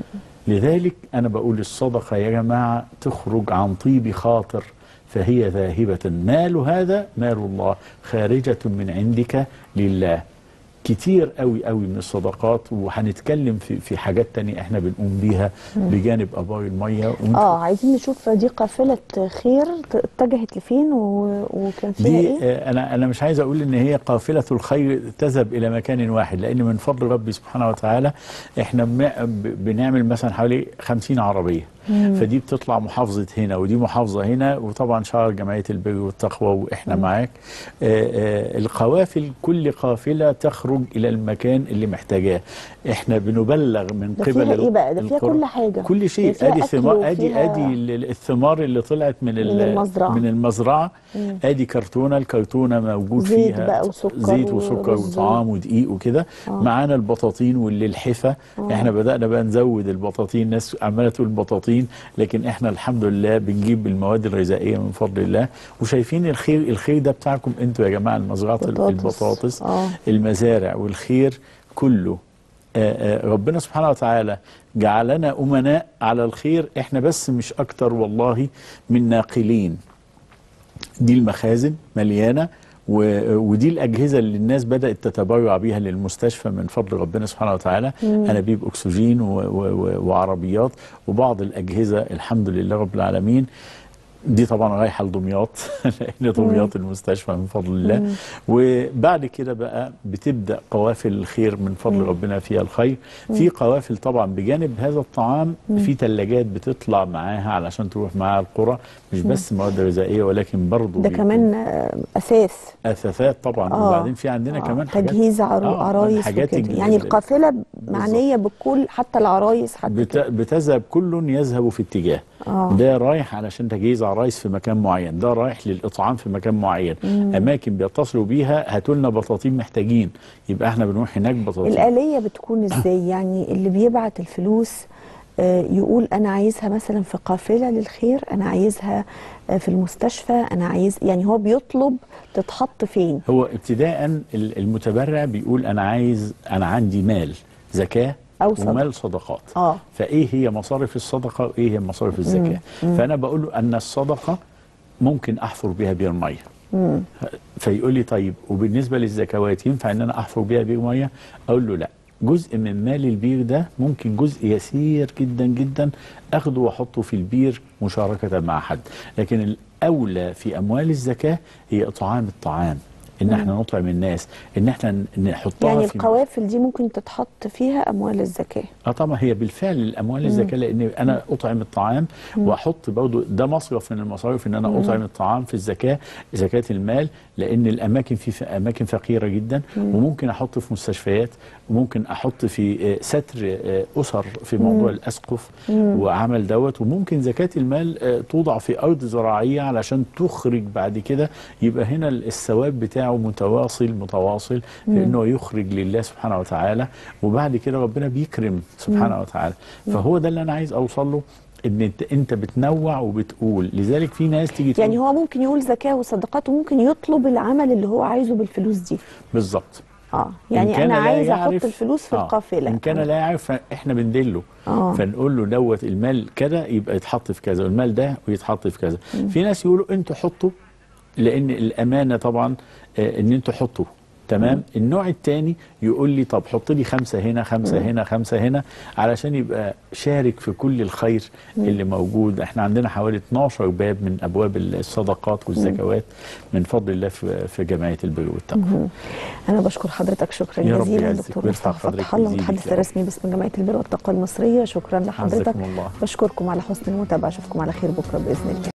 Speaker 5: لذلك انا بقول الصدقه يا جماعه تخرج عن طيب خاطر فهي ذاهبه مال هذا مال الله خارجه من عندك لله كتير قوي قوي من الصدقات وهنتكلم في في حاجات تانية احنا بنقوم بيها بجانب ابار الميه وانت-
Speaker 1: اه عايزين نشوف دي قافله خير ت- اتجهت لفين و... وكان فيها
Speaker 5: دي
Speaker 1: ايه
Speaker 5: آه، انا انا مش عايز اقول ان هي قافله الخير تذهب الى مكان واحد لان من فضل ربي سبحانه وتعالى احنا بن- ب- بنعمل مثلا حوالي 50 عربيه فدي بتطلع محافظه هنا ودي محافظه هنا وطبعا شعار جمعيه البر والتقوى واحنا معاك آه، آه، القوافل كل قافله تخرج الى المكان اللي محتاجاه احنا بنبلغ من
Speaker 1: ده
Speaker 5: قبل
Speaker 1: فيها
Speaker 5: ال-
Speaker 1: ايه بقى؟ ده فيها
Speaker 5: القرى.
Speaker 1: كل حاجة.
Speaker 5: كل شيء
Speaker 1: ده فيها
Speaker 5: ادي
Speaker 1: أكل
Speaker 5: ثمار ادي
Speaker 1: وفيها-
Speaker 5: ادي ال- الثمار اللي طلعت من, ال-
Speaker 1: المزرعة.
Speaker 5: من المزرعه ادي كرتونه الكرتونه موجود
Speaker 1: زيت
Speaker 5: فيها
Speaker 1: بقى وسكر
Speaker 5: زيت وسكر
Speaker 1: ورز.
Speaker 5: وطعام ودقيق وكده معانا البطاطين واللحفه احنا بدانا بقى نزود البطاطين ناس عماله تقول بطاطين لكن احنا الحمد لله بنجيب المواد الغذائيه من فضل الله وشايفين الخير الخير ده بتاعكم انتوا يا جماعه المزرعه
Speaker 1: بطاطس.
Speaker 5: البطاطس
Speaker 1: آه.
Speaker 5: المزارع والخير كله آه، آه، ربنا سبحانه وتعالى جعلنا أمناء على الخير احنا بس مش أكتر والله من ناقلين دي المخازن مليانة و- ودي الأجهزة اللي الناس بدأت تتبرع بيها للمستشفى من فضل ربنا سبحانه وتعالى أنابيب أكسجين و- و- و- وعربيات وبعض الأجهزة الحمد لله رب العالمين دي طبعا رايحه لدمياط لان دمياط المستشفى من فضل الله وبعد كده بقى بتبدا قوافل الخير من فضل ربنا فيها الخير في قوافل طبعا بجانب هذا الطعام في ثلاجات بتطلع معاها علشان تروح معاها القرى مش بس مواد غذائيه ولكن برضه
Speaker 1: ده كمان آه، اساس
Speaker 5: اثاثات طبعا
Speaker 1: آه.
Speaker 5: وبعدين في عندنا
Speaker 1: آه،
Speaker 5: كمان حاجات
Speaker 1: تجهيز عرو...
Speaker 5: آه،
Speaker 1: عرايس
Speaker 5: الحاجات
Speaker 1: وكده
Speaker 5: الج-
Speaker 1: يعني
Speaker 5: ال-
Speaker 1: القافله معنيه بكل حتى العرايس حتى
Speaker 5: بت...
Speaker 1: كده.
Speaker 5: بتذهب كل يذهب في اتجاه
Speaker 1: آه.
Speaker 5: ده رايح علشان تجهيز عرايس في مكان معين ده رايح للاطعام في مكان معين اماكن بيتصلوا بيها هاتوا لنا بطاطين محتاجين يبقى احنا بنروح هناك بطاطين
Speaker 1: الآلية بتكون ازاي يعني اللي بيبعت الفلوس آه، يقول انا عايزها مثلا في قافله للخير انا عايزها آه، في المستشفى انا عايز يعني هو بيطلب تتحط فين
Speaker 5: هو ابتداء ال- المتبرع بيقول انا عايز انا عندي مال زكاه
Speaker 1: أو صدقة.
Speaker 5: ومال صدقات
Speaker 1: آه.
Speaker 5: فايه هي مصارف الصدقه وايه هي مصارف الزكاه فانا بقول له ان الصدقه ممكن احفر بها بير ميه فيقول لي طيب وبالنسبه للزكوات ينفع ان انا احفر بيها بير ميه اقول له لا جزء من مال البير ده ممكن جزء يسير جدا جدا اخده واحطه في البير مشاركه مع حد لكن الاولى في اموال الزكاه هي اطعام الطعام ان احنا نطعم الناس ان احنا ن- نحطها
Speaker 1: يعني
Speaker 5: في
Speaker 1: القوافل دي ممكن تتحط فيها اموال الزكاه
Speaker 5: اه طبعا هي بالفعل الاموال الزكاه لان انا اطعم الطعام واحط برضه ده مصرف من المصاريف ان انا اطعم الطعام في الزكاه زكاه المال لان الاماكن في في اماكن فقيره جدا وممكن احط في مستشفيات وممكن احط في آه، ستر آه، اسر في موضوع الاسقف وعمل دوت وممكن زكاه المال آه، توضع في ارض زراعيه علشان تخرج بعد كده يبقى هنا الثواب بتاعه متواصل متواصل في انه يخرج لله سبحانه وتعالى وبعد كده ربنا بيكرم سبحانه وتعالى فهو ده اللي انا عايز اوصل له ان انت انت بتنوع وبتقول لذلك في ناس تيجي تقول
Speaker 1: يعني هو ممكن يقول زكاه وصدقات وممكن يطلب العمل اللي هو عايزه بالفلوس دي
Speaker 5: بالظبط
Speaker 1: اه
Speaker 5: إن
Speaker 1: يعني
Speaker 5: كان
Speaker 1: انا
Speaker 5: لا
Speaker 1: عايز احط
Speaker 5: يعرف-
Speaker 1: الفلوس في
Speaker 5: آه،
Speaker 1: القافله
Speaker 5: ان كان لا يعرف احنا بندله
Speaker 1: آه.
Speaker 5: فنقول له دوت المال كذا يبقى يتحط في كذا والمال ده ويتحط في كذا في ناس يقولوا انتوا حطوا لان الامانه طبعا آه، ان انتوا حطوا تمام النوع الثاني يقول لي طب حط لي خمسه هنا خمسه هنا خمسه هنا علشان يبقى شارك في كل الخير اللي موجود احنا عندنا حوالي 12 باب من ابواب الصدقات والزكوات من فضل الله في في جمعيه البر والتقوى
Speaker 1: انا بشكر حضرتك شكرا
Speaker 5: يا رب
Speaker 1: جزيلا
Speaker 5: يعزك
Speaker 1: دكتور
Speaker 5: ويرفع
Speaker 1: مصطفى
Speaker 5: قدرك
Speaker 1: فتح الله
Speaker 5: ويزيدك
Speaker 1: المتحدث
Speaker 5: يا رب.
Speaker 1: الرسمي باسم جمعيه البر والتقوى المصريه شكرا لحضرتك
Speaker 5: عزكم الله.
Speaker 1: بشكركم على حسن المتابعه اشوفكم على خير بكره باذن الله